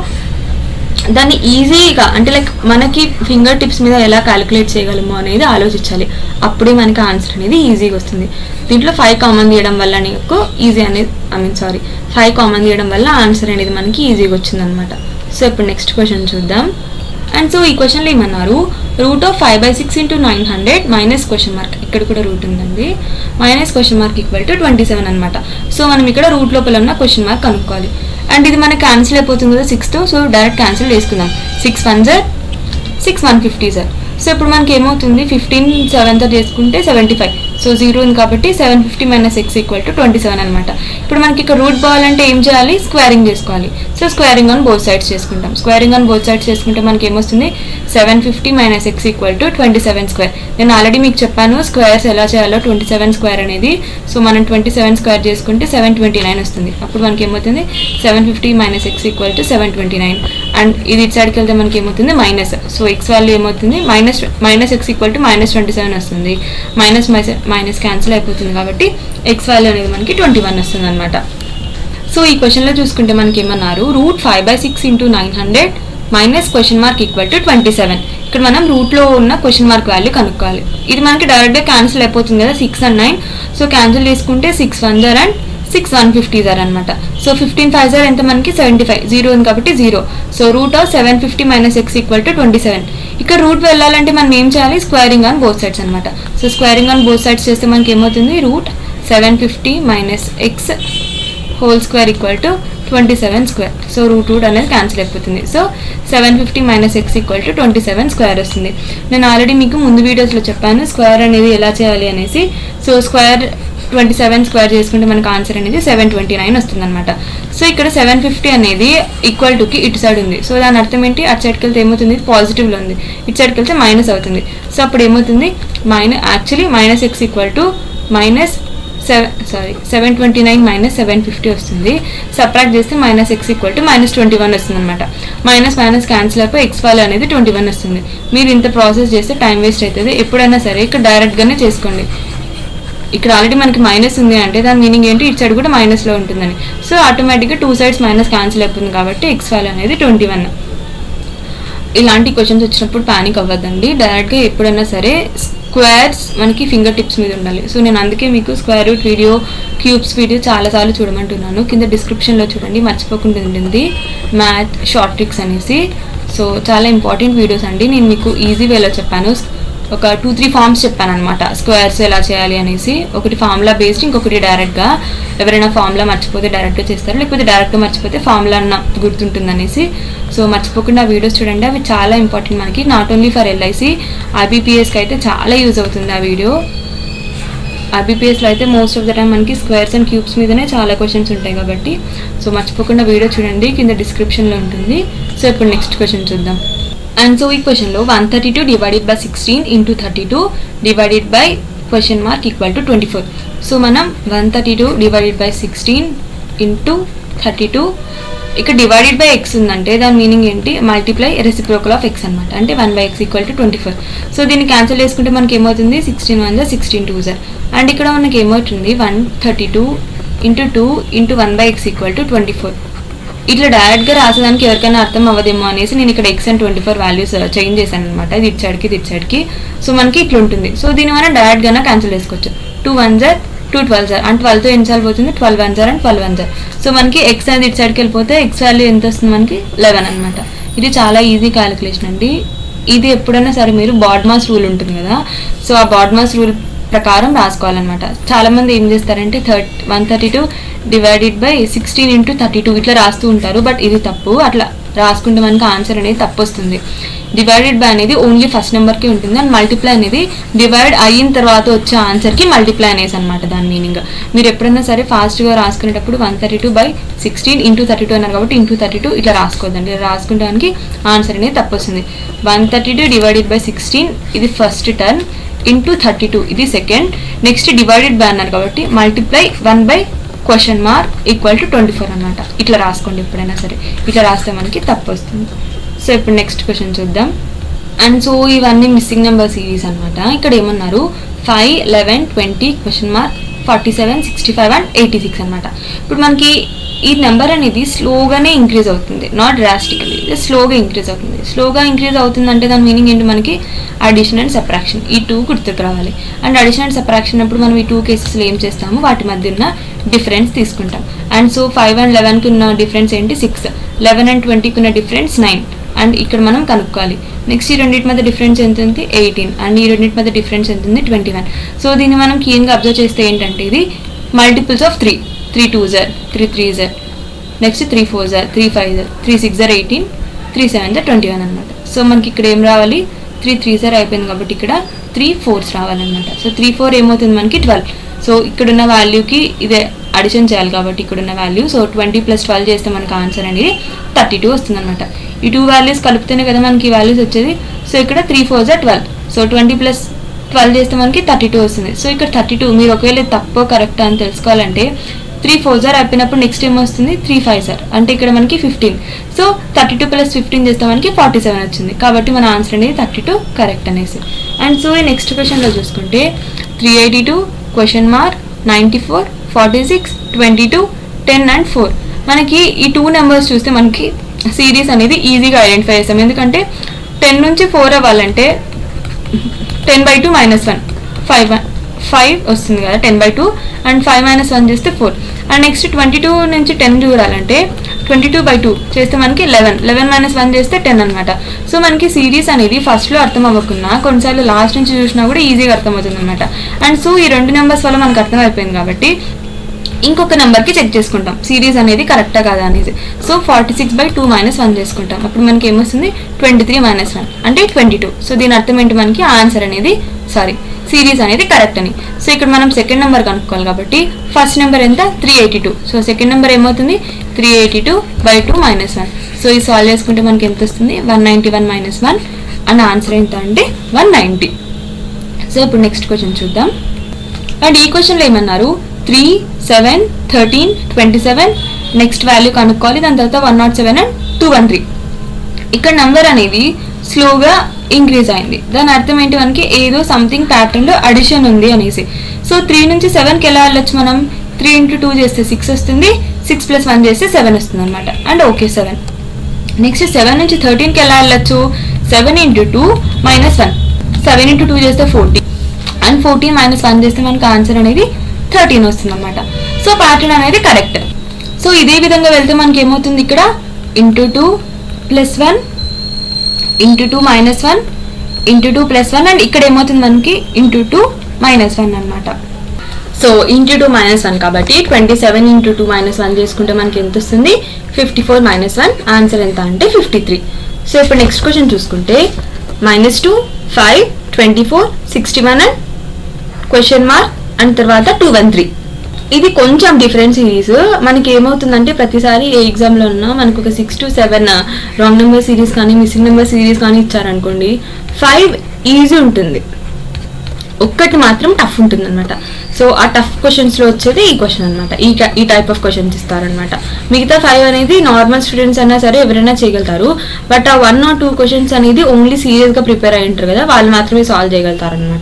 దాన్ని ఈజీగా అంటే లైక్ మనకి ఫింగర్ టిప్స్ మీద ఎలా క్యాలిక్యులేట్ చేయగలము అనేది ఆలోచించాలి అప్పుడే మనకి ఆన్సర్ అనేది ఈజీగా వస్తుంది దీంట్లో ఫైవ్ కామన్ తీయడం వల్ల నీకు ఈజీ అనేది I mean sorry five common తీయడం వల్ల ఆన్సర్ అనేది మనకి ఈజీగా వచ్చిందనమాట సో ఇప్పుడు నెక్స్ట్ క్వశ్చన్ చూద్దాం అండ్ సో ఈ క్వశ్చన్లో ఏమన్నారు root of five by six into nine hundred minus question mark ఇక్కడ కూడా రూట్ ఉందండి minus question mark equal to twenty seven అనమాట సో మనం ఇక్కడ రూట్ లోపల ఉన్న క్వశ్చన్ మార్క్ కనుక్కోవాలి అండ్ ఇది మనకి క్యాన్సిల్ అయిపోతుంది కదా సిక్స్తో సో డైరెక్ట్ క్యాన్సిల్ చేసుకుందాం సిక్స్ వన్ జర్ six one fifty sir so ఇప్పుడు మనకి ఏమవుతుంది ఫిఫ్టీన్ సెవెన్తో చేసుకుంటే సెవెంటీ ఫైవ్ సో జీరో ఉంది కాబట్టి seven fifty minus x equal to twenty seven అనమాట ఇప్పుడు మనకి ఇక్కడ రూట్ పోవాలంటే ఏం చేయాలి స్క్వేరింగ్ చేసుకోవాలి so squaring on both sides చేసుకుంటాం స్క్వేరింగ్ ఆన్ బోత్ సైడ్స్ చేసుకుంటే మనకి ఏమొస్తుంది seven fifty minus x equal to twenty seven square నేను ఆల్రెడీ మీకు చెప్పాను స్క్వేర్స్ ఎలా చేయాలో ట్వంటీ సెవెన్ స్క్వేర్ అనేది సో మనం ట్వంటీ సెవెన్ స్క్వేర్ చేసుకుంటే సెవెన్ ట్వంటీ నైన్ వస్తుంది అప్పుడు మనకి ఏమవుతుంది seven fifty minus x equal to seven twenty nine and ఇది ఇటు సైడ్కి వెళ్తే మనకి ఏమవుతుంది మైనస్ సో ఎక్స్ వాల్యూ ఏమవుతుంది minus minus x equal to minus twenty seven వస్తుంది మైనస్ మైనస్ క్యాన్సిల్ అయిపోతుంది కాబట్టి ఎక్స్ వాల్యూ అనేది మనకి ట్వంటీ వన్ వస్తుంది అనమాట సో ఈ క్వశ్చన్లో చూసుకుంటే మనకి ఏమన్నారు root five by six into nine hundred minus question mark equal to twenty seven ఇక్కడ మనం రూట్లో ఉన్న క్వశ్చన్ మార్క్ వాల్యూ కనుక్కోవాలి ఇది మనకి డైరెక్ట్గా క్యాన్సిల్ అయిపోతుంది కదా six and nine so cancel చేసుకుంటే సిక్స్ వన్ జర్ అండ్ సిక్స్ వన్ ఫిఫ్టీ జర్ అనమాట సో ఫిఫ్టీన్ ఫైవ్ జర్ ఎంత మనకి సెవెంటీ ఫైవ్ జీరో ఉంది కాబట్టి zero so root of seven fifty minus x equal to twenty seven ఇక్కడ రూట్ వెళ్ళాలంటే మనం ఏం చేయాలి స్క్వేరింగ్ ఆన్ బోత్ సైడ్స్ అనమాట so squaring on both sides చేస్తే మనకి ఏమవుతుంది root seven fifty minus x whole square equal to twenty seven square so root root అనేది క్యాన్సిల్ అయిపోతుంది so seven fifty minus x equal to twenty seven square వస్తుంది నేను already మీకు ముందు వీడియోస్లో చెప్పాను స్క్వేర్ అనేది ఎలా చేయాలి అనేసి so square twenty seven square చేసుకుంటే మనకు ఆన్సర్ అనేది సెవెన్ ట్వంటీ నైన్ వస్తుంది అనమాట సో ఇక్కడ సెవెన్ ఫిఫ్టీ అనేది ఈక్వల్ టుకి ఇటు సైడ్ ఉంది సో దాని అర్థం ఏంటి అటు సైడ్కి వెళ్తే ఏమవుతుంది పాజిటివ్లో ఉంది ఇటు సైడ్కి వెళ్తే మైనస్ అవుతుంది సో అప్పుడు ఏమవుతుంది minus actually minus x equal to minus seven sorry seven twenty nine minus seven fifty వస్తుంది సబ్ట్రాక్ట్ చేస్తే minus x equal to minus twenty one వస్తుంది అనమాట మైనస్ మైనస్ క్యాన్సిల్ అయిపోయి ఎక్స్ వాల్యూ అనేది ట్వంటీ వన్ వస్తుంది మీరు ఇంత ప్రాసెస్ చేస్తే టైం వేస్ట్ అవుతుంది ఎప్పుడైనా సరే ఇక్కడ డైరెక్ట్గానే చేసుకోండి ఇక్కడ ఆల్రెడీ మనకి మైనస్ ఉంది అంటే దాని మీనింగ్ ఏంటి ఇటు సైడ్ కూడా మైనస్లో ఉంటుందని సో ఆటోమేటిక్గా టూ సైడ్స్ మైనస్ క్యాన్సిల్ అయిపోతుంది కాబట్టి ఎక్స్ వాల్యూ అనేది ట్వంటీ వన్ ఇలాంటి క్వశ్చన్స్ వచ్చినప్పుడు ప్యానిక్ అవ్వద్దండి డైరెక్ట్గా ఎప్పుడైనా సరే స్క్వేర్స్ మనకి ఫింగర్ టిప్స్ మీద ఉండాలి సో నేను అందుకే మీకు square root video cubes video చాలాసార్లు చూడమంటున్నాను కింద డిస్క్రిప్షన్లో చూడండి మర్చిపోకుండా ఉంటుంది మ్యాథ్ షార్ట్ ట్రిక్స్ అనేసి సో చాలా ఇంపార్టెంట్ వీడియోస్ అండి నేను మీకు ఈజీ వేలో చెప్పాను ఒక టూ త్రీ ఫార్మ్స్ చెప్పాను అనమాట స్క్వేర్స్ ఎలా చేయాలి అనేసి ఒకటి ఫార్ములా బేస్డ్ ఇంకొకటి డైరెక్ట్గా ఎవరైనా ఫార్ములా మర్చిపోతే డైరెక్ట్గా చేస్తారు లేకపోతే డైరెక్ట్గా మర్చిపోతే ఫార్ములా అన్న గుర్తుంటుంది అనేసి సో మర్చిపోకుండా ఆ వీడియోస్ చూడండి అవి చాలా ఇంపార్టెంట్ మనకి నాట్ ఓన్లీ ఫర్ ఎల్ఐసి ఐబీపీఎస్కి అయితే చాలా యూజ్ అవుతుంది ఆ వీడియో ఐబీపీఎస్లో అయితే మోస్ట్ ఆఫ్ ద టైం మనకి స్క్వేర్స్ అండ్ క్యూబ్స్ మీదనే చాలా క్వశ్చన్స్ ఉంటాయి కాబట్టి సో మర్చిపోకుండా వీడియో చూడండి కింద డిస్క్రిప్షన్లో ఉంటుంది సో ఇప్పుడు నెక్స్ట్ క్వశ్చన్ చూద్దాం అండ్ సో ఈ క్వశ్చన్లో one thirty two divided by sixteen into thirty two divided by question mark equal to twenty four so మనం one thirty two divided by sixteen into thirty two ఇక్కడ divided by x ఉందంటే దాని meaning ఏంటి multiply reciprocal of x అనమాట అంటే one by x equal to twenty four so దీన్ని cancel చేసుకుంటే మనకి ఏమవుతుంది సిక్స్టీన్ వన్ జా సిక్స్టీన్ టూ జార్ అండ్ ఇక్కడ మనకి ఏమవుతుంది one thirty two into two into one by x equal to twenty four ఇట్లా డైరెక్ట్గా రాసేదానికి ఎవరికైనా అర్థం అవ్వదేమో అనేసి నేను ఇక్కడ x and twenty four values change చేశాను అనమాట ఇది ఇచ్చాడికి ఇది ఇచ్చాడికి సో మనకి ఇట్లా ఉంటుంది సో దీన్ని మనం డైరెక్ట్గానే క్యాన్సిల్ చేసుకోవచ్చు టూ వన్ జార్ టూ ట్వెల్వ్ జార్ అండ్ ట్వెల్వ్తో ఎన్నిసార్లు పోతుంది ట్వెల్వ్ వన్ జార్ అండ్ ట్వెల్వ్ వన్ జార్ సో మనకి ఎక్స్ అనేది ఇటు సైడ్కి వెళ్ళిపోతే ఎక్స్ వాల్యూ ఎంత వస్తుంది మనకి లెవెన్ అనమాట ఇది చాలా ఈజీ క్యాలిక్యులేషన్ అండి ఇది ఎప్పుడైనా సరే మీరు బాడ్మాస్ రూల్ ఉంటుంది కదా సో ఆ బాడ్మాస్ రూల్ ప్రకారం రాసుకోవాలన్నమాట చాలా మంది ఏం చేస్తారంటే థర్ట్ one thirty two divided by sixteen into thirty two ఇట్లా రాస్తూ ఉంటారు బట్ ఇది తప్పు అట్లా రాసుకుంటే మనకి ఆన్సర్ అనేది తప్పు వస్తుంది డివైడెడ్ బై అనేది ఓన్లీ ఫస్ట్ నెంబర్కి ఉంటుంది అండ్ మల్టిప్లై అనేది డివైడ్ అయిన తర్వాత వచ్చే ఆన్సర్కి మల్టిప్లై అనేసి అనమాట దాని మీనింగ్ మీరు ఎప్పుడైనా సరే ఫాస్ట్గా రాసుకునేటప్పుడు one thirty two by sixteen into thirty two అన్నారు కాబట్టి ఇంటూ థర్టీ టూ ఇట్లా రాసుకోవద్దండి ఇలా రాసుకుంటానికి ఆన్సర్ అనేది తప్పు వస్తుంది one thirty two divided by sixteen ఇది first term into thirty two ఇది సెకండ్ నెక్స్ట్ డివైడెడ్ బై అన్నారు కాబట్టి multiply one by question mark equal to twenty four అనమాట ఇట్లా రాసుకోండి ఎప్పుడైనా సరే ఇట్లా రాస్తే మనకి తప్పు వస్తుంది సో ఇప్పుడు నెక్స్ట్ క్వశ్చన్ చూద్దాం అండ్ సో ఇవన్నీ మిస్సింగ్ నెంబర్ సిరీస్ అనమాట ఇక్కడ ఏమన్నారు five eleven twenty question mark forty seven sixty five and eighty six అనమాట ఇప్పుడు మనకి ఈ నెంబర్ అనేది స్లోగానే ఇంక్రీజ్ అవుతుంది నాట్ డ్రాస్టికలీ స్లోగా ఇంక్రీజ్ అవుతుంది స్లోగా ఇంక్రీజ్ అవుతుంది అంటే దాని మీనింగ్ ఏంటి మనకి అడిషన్ అండ్ సప్రాక్షన్ ఈ టూ గుర్తుకు రావాలి అండ్ అడిషన్ అండ్ సప్రాక్షన్ అప్పుడు మనం ఈ టూ కేసెస్లో ఏం చేస్తాము వాటి మధ్య ఉన్న డిఫరెన్స్ తీసుకుంటాం అండ్ సో ఫైవ్ అండ్ లెవెన్కి ఉన్న డిఫరెన్స్ ఏంటి సిక్స్ లెవెన్ అండ్ ట్వంటీకి ఉన్న డిఫరెన్స్ నైన్ అండ్ ఇక్కడ మనం కనుక్కోవాలి నెక్స్ట్ ఈ రెండింటి మధ్య డిఫరెన్స్ ఎంత ఉంది ఎయిటీన్ అండ్ ఈ రెండింటి మధ్య డిఫరెన్స్ ఎంత ఉంది ట్వంటీ వన్ సో దీన్ని మనం క్లీన్గా అబ్జర్వ్ చేస్తే ఏంటంటే ఇది multiples of three three two జర్ త్రీ త్రీ జర్ నెక్స్ట్ త్రీ ఫోర్ జర్ త్రీ ఫైవ్ జర్ త్రీ సిక్స్ జర్ ఎయిటీన్ త్రీ సెవెన్ జర్ ట్వంటీ వన్ అనమాట సో మనకి ఇక్కడ ఏం రావాలి త్రీ త్రీ జర్ అయిపోయింది కాబట్టి ఇక్కడ త్రీ ఫోర్స్ రావాలన్నమాట సో త్రీ ఫోర్ ఏమవుతుంది మనకి ట్వెల్వ్ సో ఇక్కడున్న వాల్యూకి ఇదే అడిషన్ చేయాలి కాబట్టి ఇక్కడున్న value so twenty plus twelve చేస్తే మనకు ఆన్సర్ అనేది థర్టీ టూ వస్తుంది అనమాట ఈ టూ వాల్యూస్ కలిపితేనే కదా మనకి ఈ వాల్యూస్ వచ్చేది సో ఇక్కడ త్రీ ఫోర్ జా twelve so twenty plus twelve చేస్తే మనకి థర్టీ టూ వస్తుంది సో ఇక్కడ థర్టీ టూ మీరు ఒకవేళ తప్పో కరెక్ట్ అని తెలుసుకోవాలంటే త్రీ ఫోర్ జార్ అయిపోయినప్పుడు నెక్స్ట్ ఏం వస్తుంది త్రీ ఫైవ్ సార్ అంటే ఇక్కడ మనకి fifteen so thirty two plus fifteen చేస్తే మనకి ఫార్టీ సెవెన్ వచ్చింది కాబట్టి మన ఆన్సర్ అనేది థర్టీ టూ కరెక్ట్ అనేసి అండ్ సో ఈ నెక్స్ట్ క్వశ్చన్లో చూసుకుంటే three eighty two question mark ninety four forty six twenty two ten and four మనకి ఈ టూ నెంబర్స్ చూస్తే మనకి సిరీస్ అనేది ఈజీగా ఐడెంటిఫై చేస్తాం ఎందుకంటే టెన్ నుంచి ఫోర్ అవ్వాలంటే ten by two minus one five one five వస్తుంది కదా ten by two and five minus one చేస్తే four and next twenty two నుంచి టెన్ చూడాలంటే ట్వంటీ టూ బై టూ చేస్తే మనకి లెవెన్ లెవెన్ మైనస్ వన్ చేస్తే టెన్ అనమాట సో మనకి సిరీస్ అనేది ఫస్ట్లో అర్థం అవ్వకున్నా కొన్నిసార్లు లాస్ట్ నుంచి చూసినా కూడా ఈజీగా అర్థమవుతుంది అనమాట అండ్ సో ఈ రెండు నెంబర్స్ వల్ల మనకు అర్థమైపోయింది కాబట్టి ఇంకొక నెంబర్కి చెక్ చేసుకుంటాం సిరీస్ అనేది కరెక్టా కాదా అనేది so forty six by two minus one చేసుకుంటాం అప్పుడు మనకి ఏమొస్తుంది ట్వంటీ త్రీ మైనస్ వన్ అంటే ట్వంటీ టూ సో దీని అర్థం ఏంటి మనకి ఆన్సర్ అనేది సారీ సిరీస్ అనేది కరెక్ట్ అని సో ఇక్కడ మనం సెకండ్ నెంబర్ కనుక్కోవాలి కాబట్టి ఫస్ట్ నెంబర్ ఎంత three eighty two so second number ఏమవుతుంది three eighty two by two minus one so ఇది సాల్వ్ చేసుకుంటే మనకి ఎంత వస్తుంది one ninety one minus one and answer ఎంత అంటే వన్ నైంటీ సో ఇప్పుడు నెక్స్ట్ క్వశ్చన్ చూద్దాం అండ్ ఈ క్వశ్చన్లో ఏమన్నారు three seven thirteen twenty seven next value కనుక్కోవాలి దాని తర్వాత one nought seven and two one three ఇక్కడ నంబర్ అనేది స్లోగా ఇంక్రీజ్ అయింది దాని అర్థం ఏంటి మనకి ఏదో సంథింగ్ ప్యాటర్న్లో అడిషన్ ఉంది అనేసి సో త్రీ నుంచి సెవెన్కి ఎలా వెళ్ళొచ్చు మనం త్రీ ఇంటూ టూ చేస్తే సిక్స్ వస్తుంది సిక్స్ ప్లస్ వన్ చేస్తే సెవెన్ వస్తుంది అనమాట and okay seven next seven నుంచి థర్టీన్కి ఎలా వెళ్ళొచ్చు seven into two minus one seven into two చేస్తే fourteen and fourteen minus one చేస్తే మనకు ఆన్సర్ అనేది థర్టీన్ వస్తుంది అనమాట సో ప్యాటర్న్ అనేది కరెక్ట్ సో ఇదే విధంగా వెళ్తే మనకి ఏమవుతుంది ఇక్కడ into two plus one into two minus one into two plus one and ఇక్కడ ఏమవుతుంది మనకి ఇంటూ టూ మైనస్ వన్ అనమాట so into two minus one కాబట్టి twenty seven into two minus one చేసుకుంటే మనకి ఎంత వస్తుంది fifty four minus one answer ఎంత అంటే ఫిఫ్టీ త్రీ సో ఇప్పుడు నెక్స్ట్ క్వశ్చన్ చూసుకుంటే minus two five twenty four sixty one and question mark and తర్వాత టూ వన్ త్రీ ఇది కొంచెం డిఫరెంట్ సిరీస్ మనకి ఏమవుతుందంటే ప్రతిసారి ఏ ఎగ్జామ్లో ఉన్నా మనకు ఒక six to seven wrong number series కానీ మిస్సింగ్ నెంబర్ సిరీస్ కానీ ఇచ్చారనుకోండి ఫైవ్ ఈజీ ఉంటుంది ఒక్కటి మాత్రం టఫ్ ఉంటుంది అనమాట సో ఆ టఫ్ క్వశ్చన్స్లో వచ్చేది ఈ క్వశ్చన్ అనమాట ఈ ట- ఈ టైప్ ఆఫ్ క్వశ్చన్స్ ఇస్తారనమాట మిగతా ఫైవ్ అనేది నార్మల్ స్టూడెంట్స్ అయినా సరే ఎవరైనా చేయగలుగుతారు బట్ ఆ వన్ ఆర్ టూ క్వశ్చన్స్ అనేది ఓన్లీ సీరియస్గా ప్రిపేర్ అయి ఉంటారు కదా వాళ్ళు మాత్రమే సాల్వ్ చేయగలుగుతారనమాట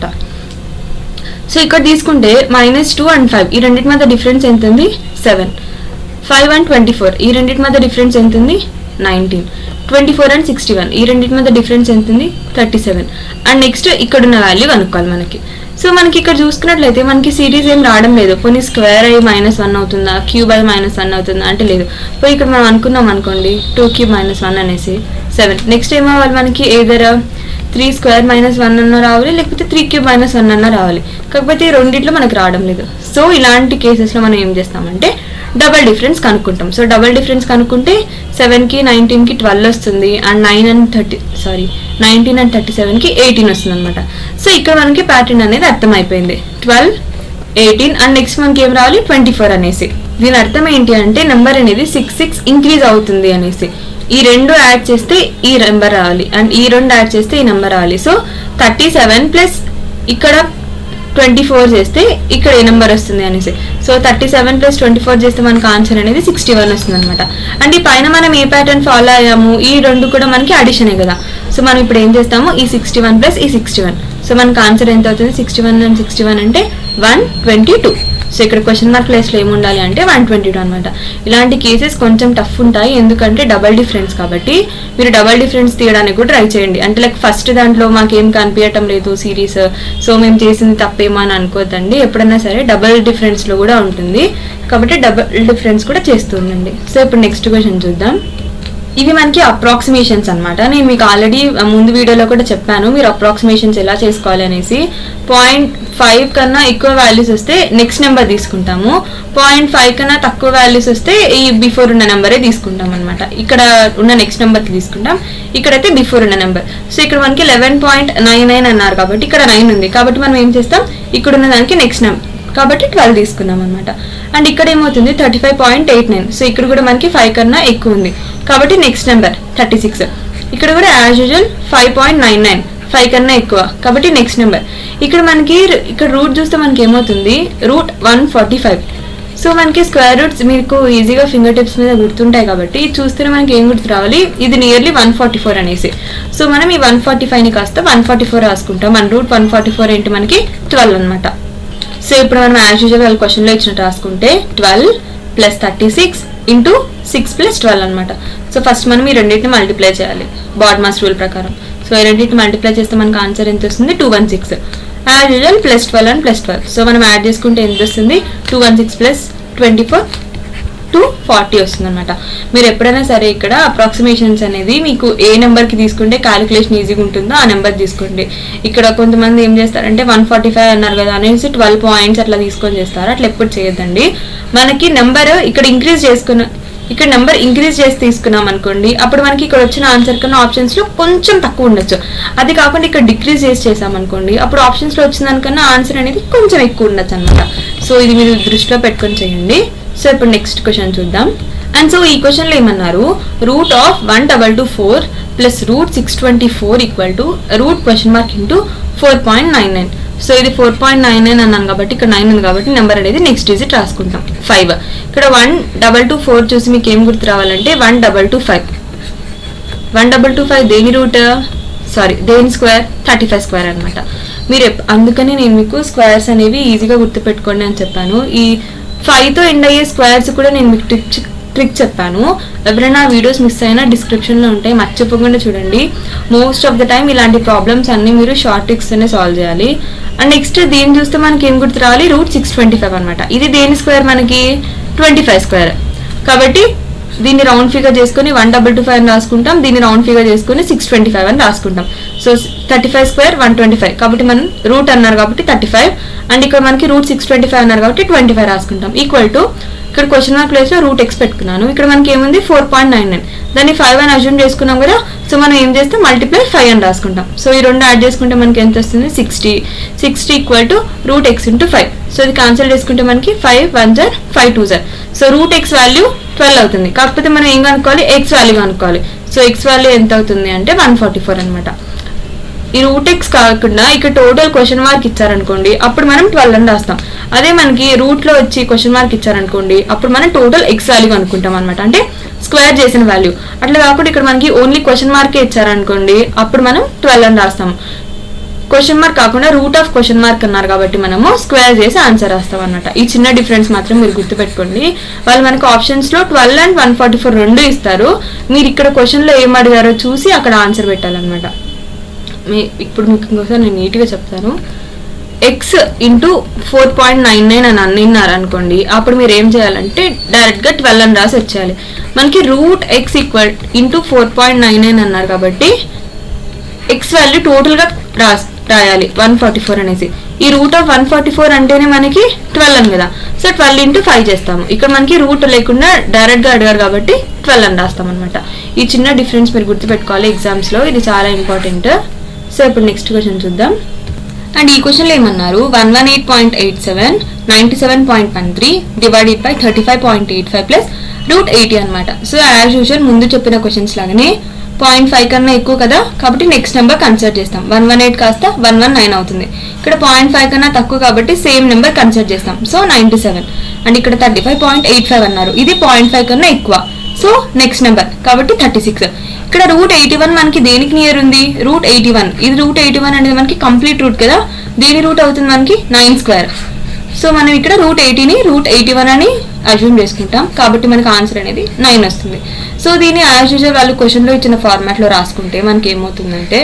సో ఇక్కడ తీసుకుంటే మైనస్ టూ అండ్ ఫైవ్ ఈ రెండింటి మధ్య డిఫరెన్స్ ఎంత ఉంది seven five and twenty four ఈ రెండింటి మధ్య డిఫరెన్స్ ఎంత ఉంది nineteen twenty four and sixty one ఈ రెండింటి మధ్య డిఫరెన్స్ ఎంత ఉంది థర్టీ సెవెన్ అండ్ నెక్స్ట్ ఇక్కడ ఉన్న వాల్యూ కనుక్కోవాలి మనకి సో మనకి ఇక్కడ చూసుకున్నట్లయితే మనకి సిరీస్ ఏం రావడం లేదు పోనీ స్క్వేర్ అయ్యి మైనస్ వన్ అవుతుందా క్యూబ్ అయ్యి మైనస్ వన్ అవుతుందా అంటే లేదు పోయి ఇక్కడ మనం అనుకున్నాం అనుకోండి టూ క్యూబ్ మైనస్ వన్ అనేసి సెవెన్ నెక్స్ట్ ఏమవ్వాలి మనకి either three square minus one అన్న రావాలి లేకపోతే త్రీ క్యూబ్ మైనస్ వన్ అన్న రావాలి కాకపోతే ఈ రెండిట్లో మనకు రావడం లేదు సో ఇలాంటి కేసెస్లో మనం ఏం చేస్తామంటే డబల్ డిఫరెన్స్ కనుక్కుంటాం సో డబల్ డిఫరెన్స్ కనుక్కుంటే సెవెన్కి నైన్టీన్కి ట్వెల్వ్ వస్తుంది and nine and thirty sorry nineteen and thirty సెవెన్కి ఎయిటీన్ వస్తుంది అనమాట సో ఇక్కడ మనకి ప్యాటర్న్ అనేది అర్థమైపోయింది ట్వెల్వ్ ఎయిటీన్ అండ్ నెక్స్ట్ మనకి ఏం రావాలి ట్వంటీ ఫోర్ అనేసి దీని అర్థం ఏంటి అంటే నెంబర్ అనేది సిక్స్ సిక్స్ ఇంక్రీజ్ అవుతుంది అనేసి ఈ రెండు యాడ్ చేస్తే ఈ నెంబర్ రావాలి అండ్ ఈ రెండు యాడ్ చేస్తే ఈ నెంబర్ రావాలి సో థర్టీ సెవెన్ ప్లస్ ఇక్కడ ట్వంటీ ఫోర్ చేస్తే ఇక్కడ ఏ నెంబర్ వస్తుంది అనేసి so thirty seven plus twenty four చేస్తే మనకు ఆన్సర్ అనేది సిక్స్టీ వన్ వస్తుంది అనమాట అండ్ ఈ పైన మనం ఏ ప్యాటర్న్ ఫాలో అయ్యాము ఈ రెండు కూడా మనకి అడిషనే కదా సో మనం ఇప్పుడు ఏం చేస్తాము ఈ సిక్స్టీ వన్ ప్లస్ ఈ సిక్స్టీ వన్ సో మనకు ఆన్సర్ ఎంత అవుతుంది sixty one and sixty one అంటే వన్ ట్వంటీ టూ సో ఇక్కడ క్వశ్చన్ మార్క్ ప్లేస్లో ఏముండాలి అంటే వన్ ట్వంటీ టూ అనమాట ఇలాంటి కేసెస్ కొంచెం టఫ్ ఉంటాయి ఎందుకంటే డబల్ డిఫరెన్స్ కాబట్టి మీరు డబల్ డిఫరెన్స్ తీయడానికి కూడా ట్రై చేయండి అంటే లైక్ ఫస్ట్ దాంట్లో మాకేం కనిపించటం లేదు సిరీస్ సో మేము చేసింది తప్పేమో అని అనుకోవద్దండి ఎప్పుడైనా సరే డబల్ డిఫరెన్స్లో కూడా ఉంటుంది కాబట్టి డబల్ డిఫరెన్స్ కూడా చేస్తూ ఉండండి సో ఇప్పుడు నెక్స్ట్ క్వశ్చన్ చూద్దాం ఇవి మనకి అప్రాక్సిమేషన్స్ అన్నమాట నేను మీకు ఆల్రెడీ ముందు వీడియోలో కూడా చెప్పాను మీరు అప్రాక్సిమేషన్స్ ఎలా చేసుకోవాలి అనేసి పాయింట్ ఫైవ్ కన్నా ఎక్కువ వాల్యూస్ వస్తే నెక్స్ట్ నెంబర్ తీసుకుంటాము పాయింట్ ఫైవ్ కన్నా తక్కువ వాల్యూస్ వస్తే ఈ బిఫోర్ ఉన్న నెంబరే తీసుకుంటాం అనమాట ఇక్కడ ఉన్న నెక్స్ట్ నెంబర్కి తీసుకుంటాం ఇక్కడైతే బిఫోర్ ఉన్న నెంబర్ సో ఇక్కడ మనకి లెవెన్ పాయింట్ నైన్ నైన్ అన్నారు కాబట్టి ఇక్కడ నైన్ ఉంది కాబట్టి మనం ఏం చేస్తాం ఇక్కడ ఉన్న దానికి నెక్స్ట్ నెంబర్ కాబట్టి ట్వెల్వ్ తీసుకుందాం అనమాట అండ్ ఇక్కడ ఏమవుతుంది thirty five point eight nine so ఇక్కడ కూడా మనకి ఫైవ్ కన్నా ఎక్కువ ఉంది కాబట్టి నెక్స్ట్ నెంబర్ థర్టీ సిక్స్ ఇక్కడ కూడా as usual five point nine nine five కన్నా ఎక్కువ కాబట్టి నెక్స్ట్ నెంబర్ ఇక్కడ మనకి ఇక్కడ రూట్ చూస్తే మనకి ఏమవుతుంది root one forty five so మనకి స్క్వేర్ రూట్స్ మీకు ఈజీగా ఫింగర్ టిప్స్ మీద గుర్తుంటాయి కాబట్టి ఇది చూస్తేనే మనకి ఏం గుర్తు రావాలి ఇది నియర్లీ వన్ ఫార్టీ ఫోర్ అనేసి సో మనం ఈ వన్ ఫార్టీ ఫైవ్ని కాస్త వన్ ఫార్టీ ఫోర్ రాసుకుంటాం మన రూట్ వన్ ఫార్టీ ఫోర్ ఏంటి మనకి ట్వెల్వ్ అనమాట సో ఇప్పుడు మనం యాజ్ యూజువల్ వాళ్ళ క్వశ్చన్లో ఇచ్చినట్టు రాసుకుంటే twelve plus thirty six into six plus twelve అనమాట సో ఫస్ట్ మనం ఈ రెండింటిని మల్టిప్లై చేయాలి బాడ్ మాస్ రూల్ ప్రకారం సో ఈ రెండింటిని మల్టిప్లై చేస్తే మనకు ఆన్సర్ ఎంత వస్తుంది two one six as usual plus twelve and plus twelve so మనం యాడ్ చేసుకుంటే ఎంత వస్తుంది two one six plus twenty four two forty వస్తుంది అనమాట మీరు ఎప్పుడైనా సరే ఇక్కడ అప్రాక్సిమేషన్స్ అనేది మీకు ఏ నెంబర్కి తీసుకుంటే క్యాలిక్యులేషన్ ఈజీగా ఉంటుందో ఆ నెంబర్ తీసుకోండి ఇక్కడ కొంతమంది ఏం చేస్తారంటే వన్ ఫార్టీ ఫైవ్ అన్నారు కదా అనేసి ట్వెల్వ్ పాయింట్స్ అట్లా తీసుకొని చేస్తారు అట్లా ఎప్పుడు చేయొద్దండి మనకి నెంబర్ ఇక్కడ ఇంక్రీజ్ చేసుకున్న ఇక్కడ నెంబర్ ఇంక్రీజ్ చేసి తీసుకున్నాం అనుకోండి అప్పుడు మనకి ఇక్కడ వచ్చిన ఆన్సర్ కన్నా ఆప్షన్స్ లో కొంచెం తక్కువ ఉండొచ్చు అది కాకుండా ఇక్కడ డిక్రీజ్ చేసి చేసాం అనుకోండి అప్పుడు ఆప్షన్స్ లో వచ్చిన దానికన్నా ఆన్సర్ అనేది కొంచెం ఎక్కువ ఉండొచ్చు అనమాట సో ఇది మీరు దృష్టిలో పెట్టుకొని చేయండి సో ఇప్పుడు నెక్స్ట్ క్వశ్చన్ చూద్దాం అండ్ సో ఈ క్వశ్చన్లో ఏమన్నారు root of one double two four plus root six twenty four equal to root question mark into four point nine nine so ఇది ఫోర్ పాయింట్ నైన్ నైన్ అన్నాను కాబట్టి ఇక్కడ nine ఉంది కాబట్టి నెంబర్ అనేది నెక్స్ట్ డిజిట్ రాసుకుంటాం ఫైవ్ ఇక్కడ one double two four చూసి మీకు ఏం గుర్తు రావాలంటే one double two five one double two five దేని రూట్ సారీ దేని స్క్వేర్ థర్టీ ఫైవ్ స్క్వేర్ అనమాట మీరు ఎప్- అందుకని నేను మీకు స్క్వేర్స్ అనేవి ఈజీగా గుర్తుపెట్టుకోండి అని చెప్పాను ఈ ఫైవ్తో ఎండ్ అయ్యే స్క్వేర్స్ కూడా నేను మీకు ట్రిక్ ట్రిక్ చెప్పాను ఎవరైనా వీడియోస్ మిస్ అయినా డిస్క్రిప్షన్లో ఉంటాయి మర్చిపోకుండా చూడండి మోస్ట్ ఆఫ్ ద టైం ఇలాంటి ప్రాబ్లమ్స్ అన్ని మీరు షార్ట్ ట్రిక్స్తోనే సాల్వ్ చేయాలి అండ్ నెక్స్ట్ దీన్ని చూస్తే మనకి ఏం గుర్తు రావాలి రూట్ సిక్స్ ట్వంటీ ఫైవ్ అనమాట ఇది దేని స్క్వేర్ మనకి ట్వంటీ ఫైవ్ స్క్వేర్ కాబట్టి దీన్ని రౌండ్ ఫిగర్ చేసుకొని వన్ డబల్ టూ ఫైవ్ అని రాసుకుంటాం దీన్ని రౌండ్ ఫిగర్ చేసుకొని సిక్స్ ట్వంటీ ఫైవ్ అని రాసుకుంటాం so thirty five square one twenty five కాబట్టి మనం రూట్ అన్నారు కాబట్టి థర్టీ ఫైవ్ అండ్ ఇక్కడ మనకి రూట్ సిక్స్ ట్వంటీ ఫైవ్ అన్నారు కాబట్టి ట్వంటీ ఫైవ్ రాసుకుంటాం ఈక్వల్ టు ఇక్కడ క్వశ్చన్ మార్క్ ప్లేస్ లో రూట్ ఎక్స్ పెట్టుకున్నాను ఇక్కడ మనకి ఏముంది ఫోర్ పాయింట్ నైన్ నైన్ దాన్ని ఫైవ్ అని అజ్యూమ్ చేసుకున్నాం కదా సో మనం ఏం చేస్తాం మల్టిప్లై ఫైవ్ అని రాసుకుంటాం సో ఈ రెండు యాడ్ చేసుకుంటే మనకి ఎంత వస్తుంది sixty sixty equal to root x into five so ఇది క్యాన్సిల్ చేసుకుంటే మనకి ఫైవ్ వన్ జర్ ఫైవ్ టూ జర్ so root x value twelve అవుతుంది కాకపోతే మనం ఏం కనుక్కోవాలి ఎక్స్ వాల్యూ కనుక్కోవాలి సో ఎక్స్ వాల్యూ ఎంత అవుతుంది అంటే వన్ ఫార్టీ ఫోర్ అనమాట ఈ రూట్ ఎక్స్ కాకుండా ఇక్కడ టోటల్ క్వశ్చన్ మార్క్ ఇచ్చారనుకోండి అప్పుడు మనం ట్వెల్వ్ అని రాస్తాం అదే మనకి రూట్ లో వచ్చి క్వశ్చన్ మార్క్ ఇచ్చారనుకోండి అప్పుడు మనం టోటల్ ఎక్స్ వాల్యూ అనుకుంటాం అనమాట అంటే స్క్వేర్ చేసిన వాల్యూ అట్లా కాకుండా ఇక్కడ మనకి ఓన్లీ క్వశ్చన్ మార్కే ఇచ్చారనుకోండి అప్పుడు మనం ట్వెల్వ్ అని రాస్తాం క్వశ్చన్ మార్క్ కాకుండా రూట్ ఆఫ్ క్వశ్చన్ మార్క్ అన్నారు కాబట్టి మనము స్క్వేర్ చేసి ఆన్సర్ రాస్తాం అనమాట ఈ చిన్న డిఫరెన్స్ మాత్రం మీరు గుర్తుపెట్టుకోండి వాళ్ళు మనకు ఆప్షన్స్ లో twelve and one forty four రెండు ఇస్తారు మీరు ఇక్కడ క్వశ్చన్ లో ఏం అడిగారో చూసి అక్కడ ఆన్సర్ పెట్టాలన్నమాట మీ ఇప్పుడు మీకు ఇంకోసారి నేను నీట్గా చెప్తాను x into four point nine nine అని అన్నారు అనుకోండి అప్పుడు మీరు ఏం చేయాలంటే డైరెక్ట్గా ట్వెల్వ్ అని రాసి వచ్చేయాలి మనకి root x equal into four point nine nine అన్నారు కాబట్టి ఎక్స్ వాల్యూ టోటల్గా రాస్ రాయాలి వన్ ఫార్టీ ఫోర్ అనేసి ఈ root of one forty four అంటేనే మనకి ట్వెల్వ్ అని కదా సో ట్వెల్వ్ ఇంటూ ఫైవ్ చేస్తాము ఇక్కడ మనకి రూట్ లేకుండా డైరెక్ట్గా అడిగారు కాబట్టి ట్వెల్వ్ అని రాస్తాం అనమాట ఈ చిన్న డిఫరెన్స్ మీరు గుర్తుపెట్టుకోవాలి ఎగ్జామ్స్లో ఇది చాలా ఇంపార్టెంట్ సో ఇప్పుడు నెక్స్ట్ క్వశ్చన్ చూద్దాం అండ్ ఈ క్వశ్చన్లో ఏమన్నారు one one eight point eight seven ninety seven point one three divided by thirty five point eight five plus root eighty అనమాట సో యాజ్ యూజువల్ ముందు చెప్పిన క్వశ్చన్స్ లాగానే పాయింట్ ఫైవ్ కన్నా ఎక్కువ కదా కాబట్టి నెక్స్ట్ నెంబర్ కన్సిడర్ చేస్తాం వన్ వన్ ఎయిట్ కాస్త వన్ వన్ నైన్ అవుతుంది ఇక్కడ పాయింట్ ఫైవ్ కన్నా తక్కువ కాబట్టి సేమ్ నెంబర్ కన్సిడర్ చేస్తాం సో నైంటీ సెవెన్ అండ్ ఇక్కడ thirty five point eight five అన్నారు ఇది పాయింట్ ఫైవ్ కన్నా ఎక్కువ సో నెక్స్ట్ నెంబర్ కాబట్టి థర్టీ సిక్స్ ఇక్కడ రూట్ ఎయిటీ వన్ మనకి దేనికి నియర్ ఉంది రూట్ ఎయిటీ వన్ ఇది రూట్ ఎయిటీ వన్ అనేది మనకి కంప్లీట్ రూట్ కదా దేని రూట్ అవుతుంది మనకి నైన్ స్క్వేర్ సో మనం ఇక్కడ రూట్ ఎయిటీని రూట్ ఎయిటీ వన్ అని అజ్యూమ్ చేసుకుంటాం కాబట్టి మనకి ఆన్సర్ అనేది నైన్ వస్తుంది సో దీన్ని యాజ్ యూజువల్ వాళ్ళు క్వశ్చన్లో ఇచ్చిన ఫార్మాట్లో రాసుకుంటే మనకి ఏమవుతుందంటే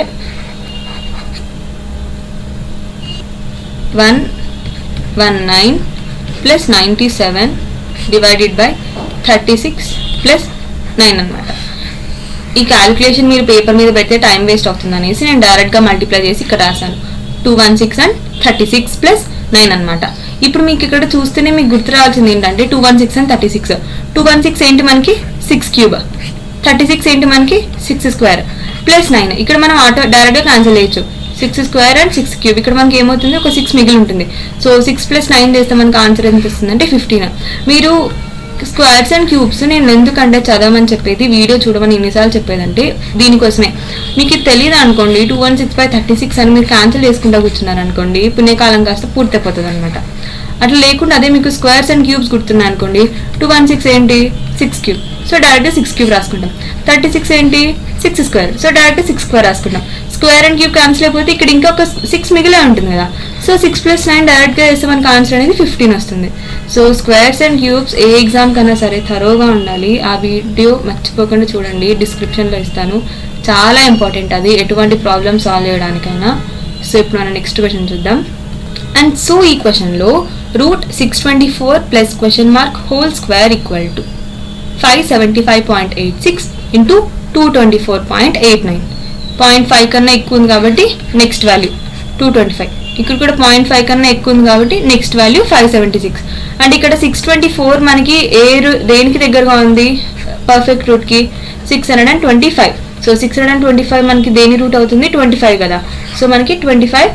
one one nine plus ninety seven divided by thirty six plus nine అనమాట ఈ క్యాలిక్యులేషన్ మీరు పేపర్ మీద పెడితే టైం వేస్ట్ అవుతుంది అనేసి నేను డైరెక్ట్గా మల్టిప్లై చేసి ఇక్కడ రాశాను two one six and thirty six plus nine అనమాట ఇప్పుడు మీకు ఇక్కడ చూస్తేనే మీకు గుర్తు రావాల్సింది ఏంటంటే two one six and thirty six two one six ఏంటి మనకి సిక్స్ క్యూబ్ థర్టీ సిక్స్ ఏంటి మనకి సిక్స్ స్క్వేర్ ప్లస్ నైన్ ఇక్కడ మనం ఆటో డైరెక్ట్గా క్యాన్సిల్ చేయొచ్చు six square and six cube ఇక్కడ మనకి ఏమవుతుంది ఒక సిక్స్ మిగిలి ఉంటుంది సో సిక్స్ ప్లస్ నైన్ చేస్తే మనకి ఆన్సర్ ఎంత వస్తుంది అంటే ఫిఫ్టీన్ మీరు స్క్వేర్స్ అండ్ క్యూబ్స్ నేను ఎందుకంటే చదవమని చెప్పేది వీడియో చూడమని ఎన్నిసార్లు చెప్పేదంటే దీనికోసమే మీకు ఇది తెలియదు అనుకోండి two one six five thirty six అని మీరు క్యాన్సిల్ చేసుకుంటా కూర్చున్నారు అనుకోండి పుణ్యకాలం కాస్త పూర్తయిపోతుంది అనమాట అట్లా లేకుండా అదే మీకు స్క్వేర్స్ అండ్ క్యూబ్స్ గుర్తున్నాయి అనుకోండి టూ వన్ సిక్స్ ఏంటి six cube so direct six cube రాసుకుంటాం థర్టీ సిక్స్ ఏంటి six square so direct six square రాసుకుంటాం స్క్వేర్ అండ్ క్యూబ్ క్యాన్సిల్ అయిపోతే ఇక్కడ ఇంకొక సిక్స్ మిగిలే ఉంటుంది కదా సో సిక్స్ ప్లస్ నైన్ డైరెక్ట్గా వేస్తే మనకి ఆన్సర్ అనేది ఫిఫ్టీన్ వస్తుంది సో స్క్వేర్స్ అండ్ క్యూబ్స్ ఏ ఎగ్జామ్ కన్నా సరే థరోగా ఉండాలి ఆ వీడియో మర్చిపోకుండా చూడండి డిస్క్రిప్షన్లో ఇస్తాను చాలా ఇంపార్టెంట్ అది ఎటువంటి ప్రాబ్లమ్ సాల్వ్ చేయడానికైనా సో ఇప్పుడు మనం నెక్స్ట్ క్వశ్చన్ చూద్దాం అండ్ సో ఈ క్వశ్చన్లో root six twenty four plus question mark whole square equal to five seventy five point eight six into two twenty four point eight nine point five కన్నా ఎక్కువ ఉంది కాబట్టి next value two twenty five ఇక్కడ కూడా point five కన్నా ఎక్కువ ఉంది కాబట్టి next value five seventy six and ఇక్కడ సిక్స్ ట్వంటీ ఫోర్ మనకి ఏ రు- దేనికి దగ్గరగా ఉంది పర్ఫెక్ట్ రూట్కి six hundred and twenty five so six hundred and twenty five మనకి దేని రూట్ అవుతుంది ట్వంటీ ఫైవ్ కదా సో మనకి ట్వంటీ ఫైవ్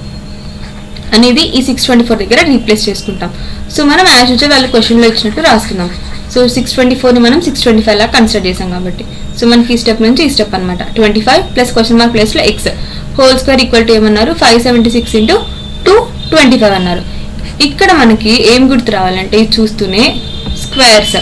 అనేది ఈ సిక్స్ ట్వంటీ ఫోర్ దగ్గర రీప్లేస్ చేసుకుంటాం సో మనం యాజ్ యూజువల్ వాళ్ళ క్వశ్చన్లో ఇచ్చినట్టు రాసుకుందాం సో సిక్స్ ట్వంటీ ఫోర్ని మనం సిక్స్ ట్వంటీ ఫైవ్ లాగా కన్సిడర్ చేసాం కాబట్టి సో మనకి ఈ స్టెప్ నుంచి ఈ స్టెప్ అనమాట twenty five plus question mark ప్లేస్లో x whole square equal to ఏమన్నారు five seventy six into two twenty five అన్నారు ఇక్కడ మనకి ఏం గుర్తు రావాలంటే ఇది చూస్తూనే స్క్వేర్స్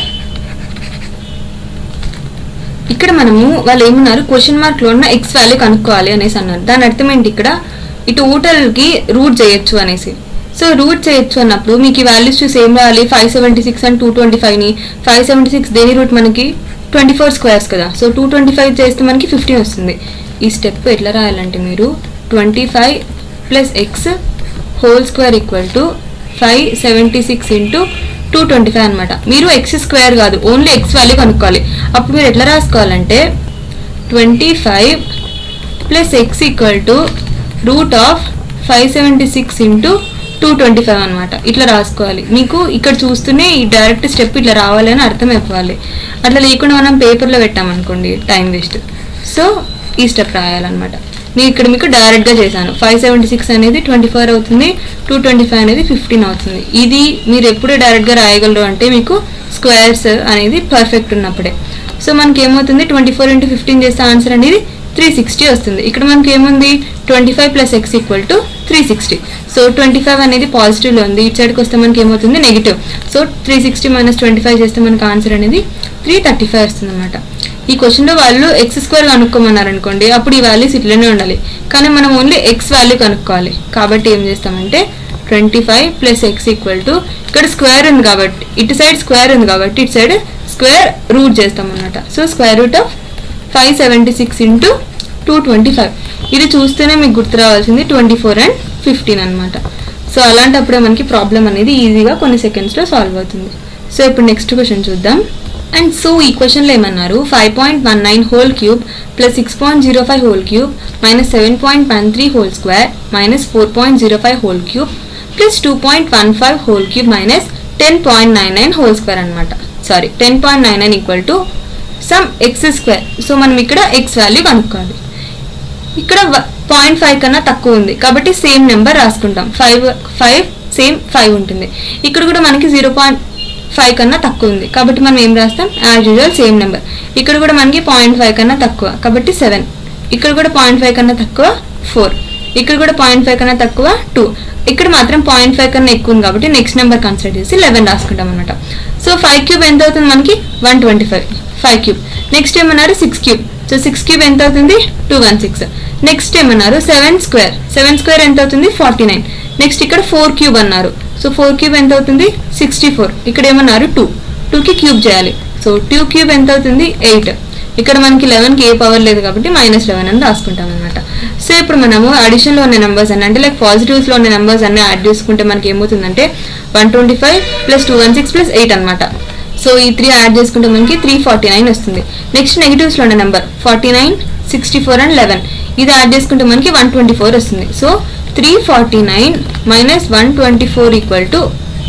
ఇక్కడ మనము వాళ్ళు ఏమన్నారు క్వశ్చన్ మార్క్ లో ఉన్న ఎక్స్ వాల్యూ కనుక్కోవాలి అనేసి అన్నారు దాని అర్థం ఏంటి ఇక్కడ ఈ టోటల్ కి రూట్ చేయొచ్చు అనేసి సో రూట్ చేయొచ్చు అన్నప్పుడు మీకు ఈ వాల్యూస్ చూసి ఏం రావాలి five seventy six and two twenty five ని ఫైవ్ సెవెంటీ సిక్స్ దేని రూట్ మనకి ట్వంటీ ఫోర్ స్క్వేర్స్ కదా సో టూ ట్వంటీ ఫైవ్ చేస్తే మనకి ఫిఫ్టీన్ వస్తుంది ఈ స్టెప్ ఎట్లా రాయాలంటే మీరు twenty five plus x whole square equal to five seventy six into two twenty five అనమాట మీరు ఎక్స్ స్క్వేర్ కాదు ఓన్లీ ఎక్స్ వాల్యూ కనుక్కోవాలి అప్పుడు మీరు ఎట్లా రాసుకోవాలంటే twenty five plus x equal to route of five seventy six into two twenty five అనమాట ఇట్లా రాసుకోవాలి మీకు ఇక్కడ చూస్తూనే ఈ డైరెక్ట్ స్టెప్ ఇట్లా రావాలని అర్థం అయిపోవాలి అట్లా లేకుండా మనం పేపర్లో పెట్టామనుకోండి టైం వేస్ట్ సో ఈ స్టెప్ రాయాలన్నమాట నేను ఇక్కడ మీకు డైరెక్ట్గా చేశాను ఫైవ్ సెవెంటీ సిక్స్ అనేది ట్వంటీ ఫోర్ అవుతుంది టూ ట్వంటీ ఫైవ్ అనేది ఫిఫ్టీన్ అవుతుంది ఇది మీరు ఎప్పుడు డైరెక్ట్గా రాయగలరు అంటే మీకు స్క్వేర్స్ అనేది పర్ఫెక్ట్ ఉన్నప్పుడే సో మనకి ఏమవుతుంది ట్వంటీ ఫోర్ ఇంటూ ఫిఫ్టీన్ చేస్తే ఆన్సర్ అనేది త్రీ సిక్స్టీ వస్తుంది ఇక్కడ మనకి ఏముంది twenty five plus x equal to three sixty so twenty five అనేది పాజిటివ్లో ఉంది ఇటు సైడ్కి వస్తే మనకి ఏమవుతుంది negative so three sixty minus twenty five చేస్తే మనకి ఆన్సర్ అనేది త్రీ థర్టీ ఫైవ్ వస్తుంది అనమాట ఈ క్వశ్చన్లో వాళ్ళు ఎక్స్ స్క్వేర్ కనుక్కోమన్నారు అనుకోండి అప్పుడు ఈ వాల్యూస్ ఇట్లనే ఉండాలి కానీ మనం ఓన్లీ ఎక్స్ వాల్యూ కనుక్కోవాలి కాబట్టి ఏం చేస్తామంటే twenty five plus x equal to ఇక్కడ స్క్వేర్ ఉంది కాబట్టి ఇటు సైడ్ స్క్వేర్ ఉంది కాబట్టి ఇటు సైడ్ స్క్వేర్ రూట్ చేస్తాం అనమాట so square root of five seventy six into two twenty five ఇది చూస్తేనే మీకు గుర్తు రావాల్సింది ట్వంటీ ఫోర్ అండ్ ఫిఫ్టీన్ అనమాట సో అలాంటప్పుడే మనకి ప్రాబ్లం అనేది ఈజీగా కొన్ని సెకండ్స్లో సాల్వ్ అవుతుంది సో ఇప్పుడు నెక్స్ట్ క్వశ్చన్ చూద్దాం అండ్ సో ఈ క్వశ్చన్లో ఏమన్నారు five point one nine whole cube plus six point zero five whole cube minus seven point one three whole square minus four point zero five whole cube plus two point one five whole cube minus ten point nine nine whole square అనమాట sorry ten point nine nine equal to sum x square so మనం ఇక్కడ X value కనుక్కోవాలి ఇక్కడ point five కన్నా తక్కువ ఉంది కాబట్టి same number రాసుకుంటాం ఫైవ్ ఫైవ్ సేమ్ ఫైవ్ ఉంటుంది ఇక్కడ కూడా మనకి జీరో పాయింట్ ఫైవ్ కన్నా తక్కువ ఉంది కాబట్టి మనం ఏం రాస్తాం యాజ్ యూజువల్ సేమ్ నెంబర్ ఇక్కడ కూడా మనకి పాయింట్ ఫైవ్ కన్నా తక్కువ కాబట్టి సెవెన్ ఇక్కడ కూడా పాయింట్ ఫైవ్ కన్నా తక్కువ ఫోర్ ఇక్కడ కూడా పాయింట్ ఫైవ్ కన్నా తక్కువ టూ ఇక్కడ మాత్రం పాయింట్ ఫైవ్ కన్నా ఎక్కువ ఉంది కాబట్టి నెక్స్ట్ నెంబర్ కన్సిడర్ చేసి లెవెన్ రాసుకుంటాం అనమాట సో ఫైవ్ క్యూబ్ ఎంత అవుతుంది మనకి one twenty five five cube next ఏమన్నారు six cube so six cube ఎంత అవుతుంది టూ వన్ సిక్స్ నెక్స్ట్ ఏమన్నారు సెవెన్ స్క్వేర్ సెవెన్ స్క్వేర్ ఎంత అవుతుంది ఫార్టీ నైన్ నెక్స్ట్ ఇక్కడ ఫోర్ క్యూబ్ అన్నారు సో ఫోర్ క్యూబ్ ఎంత అవుతుంది సిక్స్టీ ఫోర్ ఇక్కడ ఏమన్నారు టూ టూకి క్యూబ్ చేయాలి సో టూ క్యూబ్ ఎంత అవుతుంది ఎయిట్ ఇక్కడ మనకి లెవెన్కి ఏ పవర్ లేదు కాబట్టి మైనస్ లెవెన్ అని రాసుకుంటాం అనమాట సో ఇప్పుడు మనము అడిషన్లో ఉన్న నెంబర్స్ అన్ని అంటే లైక్ పాజిటివ్స్లో ఉన్న నెంబర్స్ అన్ని యాడ్ చేసుకుంటే మనకి ఏమవుతుందంటే one twenty five plus two one six plus eight అనమాట సో ఈ త్రీ యాడ్ చేసుకుంటే మనకి త్రీ ఫార్టీ నైన్ వస్తుంది నెక్స్ట్ నెగిటివ్స్లో ఉన్న number forty nine sixty four and eleven ఇది యాడ్ చేసుకుంటే మనకి వన్ ట్వంటీ ఫోర్ వస్తుంది so three forty nine minus one twenty four equal to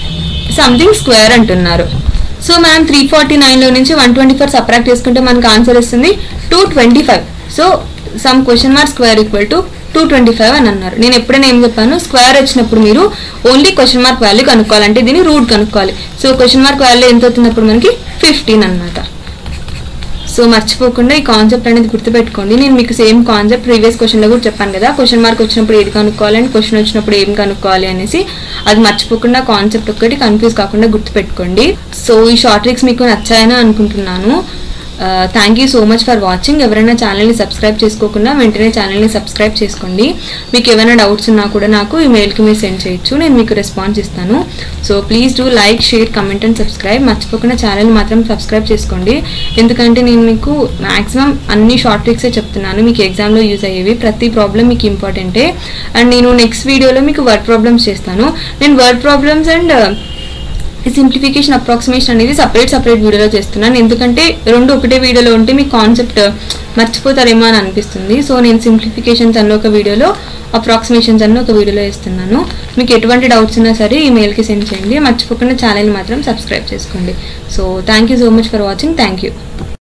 something square అంటున్నారు సో మనం త్రీ ఫార్టీ నైన్లో నుంచి వన్ ట్వంటీ ఫోర్ సపరేట్ చేసుకుంటే మనకు ఆన్సర్ వస్తుంది two twenty five so some question mark square equal to two twenty five అని అన్నారు నేను ఎప్పుడైనా ఏం చెప్పాను స్క్వేర్ వచ్చినప్పుడు మీరు ఓన్లీ క్వశ్చన్ మార్క్ వాల్యూ కనుక్కోవాలంటే దీన్ని రూట్ కనుక్కోవాలి సో క్వశ్చన్ మార్క్ వాల్యూ ఎంత అవుతున్నప్పుడు మనకి ఫిఫ్టీన్ అనమాట సో మర్చిపోకుండా ఈ కాన్సెప్ట్ అనేది గుర్తుపెట్టుకోండి నేను మీకు సేమ్ కాన్సెప్ట్ ప్రీవియస్ క్వశ్చన్లో కూడా చెప్పాను కదా క్వశ్చన్ మార్క్ వచ్చినప్పుడు ఏది కనుక్కోవాలి అండ్ క్వశ్చన్ వచ్చినప్పుడు ఏం కనుక్కోవాలి అనేసి అది మర్చిపోకుండా కాన్సెప్ట్ ఒక్కటి కన్ఫ్యూజ్ కాకుండా గుర్తుపెట్టుకోండి సో ఈ షార్ట్ ట్రిక్స్ మీకు నచ్చాయని అనుకుంటున్నాను thank you so much for watching ఎవరైనా ఛానల్ని సబ్స్క్రైబ్ చేసుకోకుండా వెంటనే ఛానల్ని సబ్స్క్రైబ్ చేసుకోండి మీకు ఏమైనా డౌట్స్ ఉన్నా కూడా నాకు ఈ మెయిల్కి మీరు సెండ్ చేయొచ్చు నేను మీకు రెస్పాన్స్ ఇస్తాను so please do like share comment and subscribe మర్చిపోకుండా ఛానల్ మాత్రం సబ్స్క్రైబ్ చేసుకోండి ఎందుకంటే నేను మీకు మ్యాక్సిమం అన్ని షార్ట్ ట్రిక్సే చెప్తున్నాను మీకు ఎగ్జామ్లో యూజ్ అయ్యేవి ప్రతి ప్రాబ్లం మీకు ఇంపార్టెంటే అండ్ నేను నెక్స్ట్ వీడియోలో మీకు వర్డ్ ప్రాబ్లమ్స్ చేస్తాను నేను వర్డ్ ప్రాబ్లమ్స్ అండ్ ఈ సింప్లిఫికేషన్ అప్రాక్సిమేషన్ అనేది సపరేట్ సపరేట్ వీడియోలో చేస్తున్నాను ఎందుకంటే రెండు ఒకటే వీడియోలో ఉంటే మీ కాన్సెప్ట్ మర్చిపోతారేమో అని అనిపిస్తుంది సో నేను సింప్లిఫికేషన్స్ అన్న ఒక వీడియోలో అప్రాక్సిమేషన్స్ అన్న ఒక వీడియోలో ఇస్తున్నాను మీకు ఎటువంటి డౌట్స్ ఉన్నా సరే ఈ మెయిల్కి సెండ్ చేయండి మర్చిపోకుండా ఛానల్ మాత్రం సబ్స్క్రైబ్ చేసుకోండి so thank you so much for watching thank you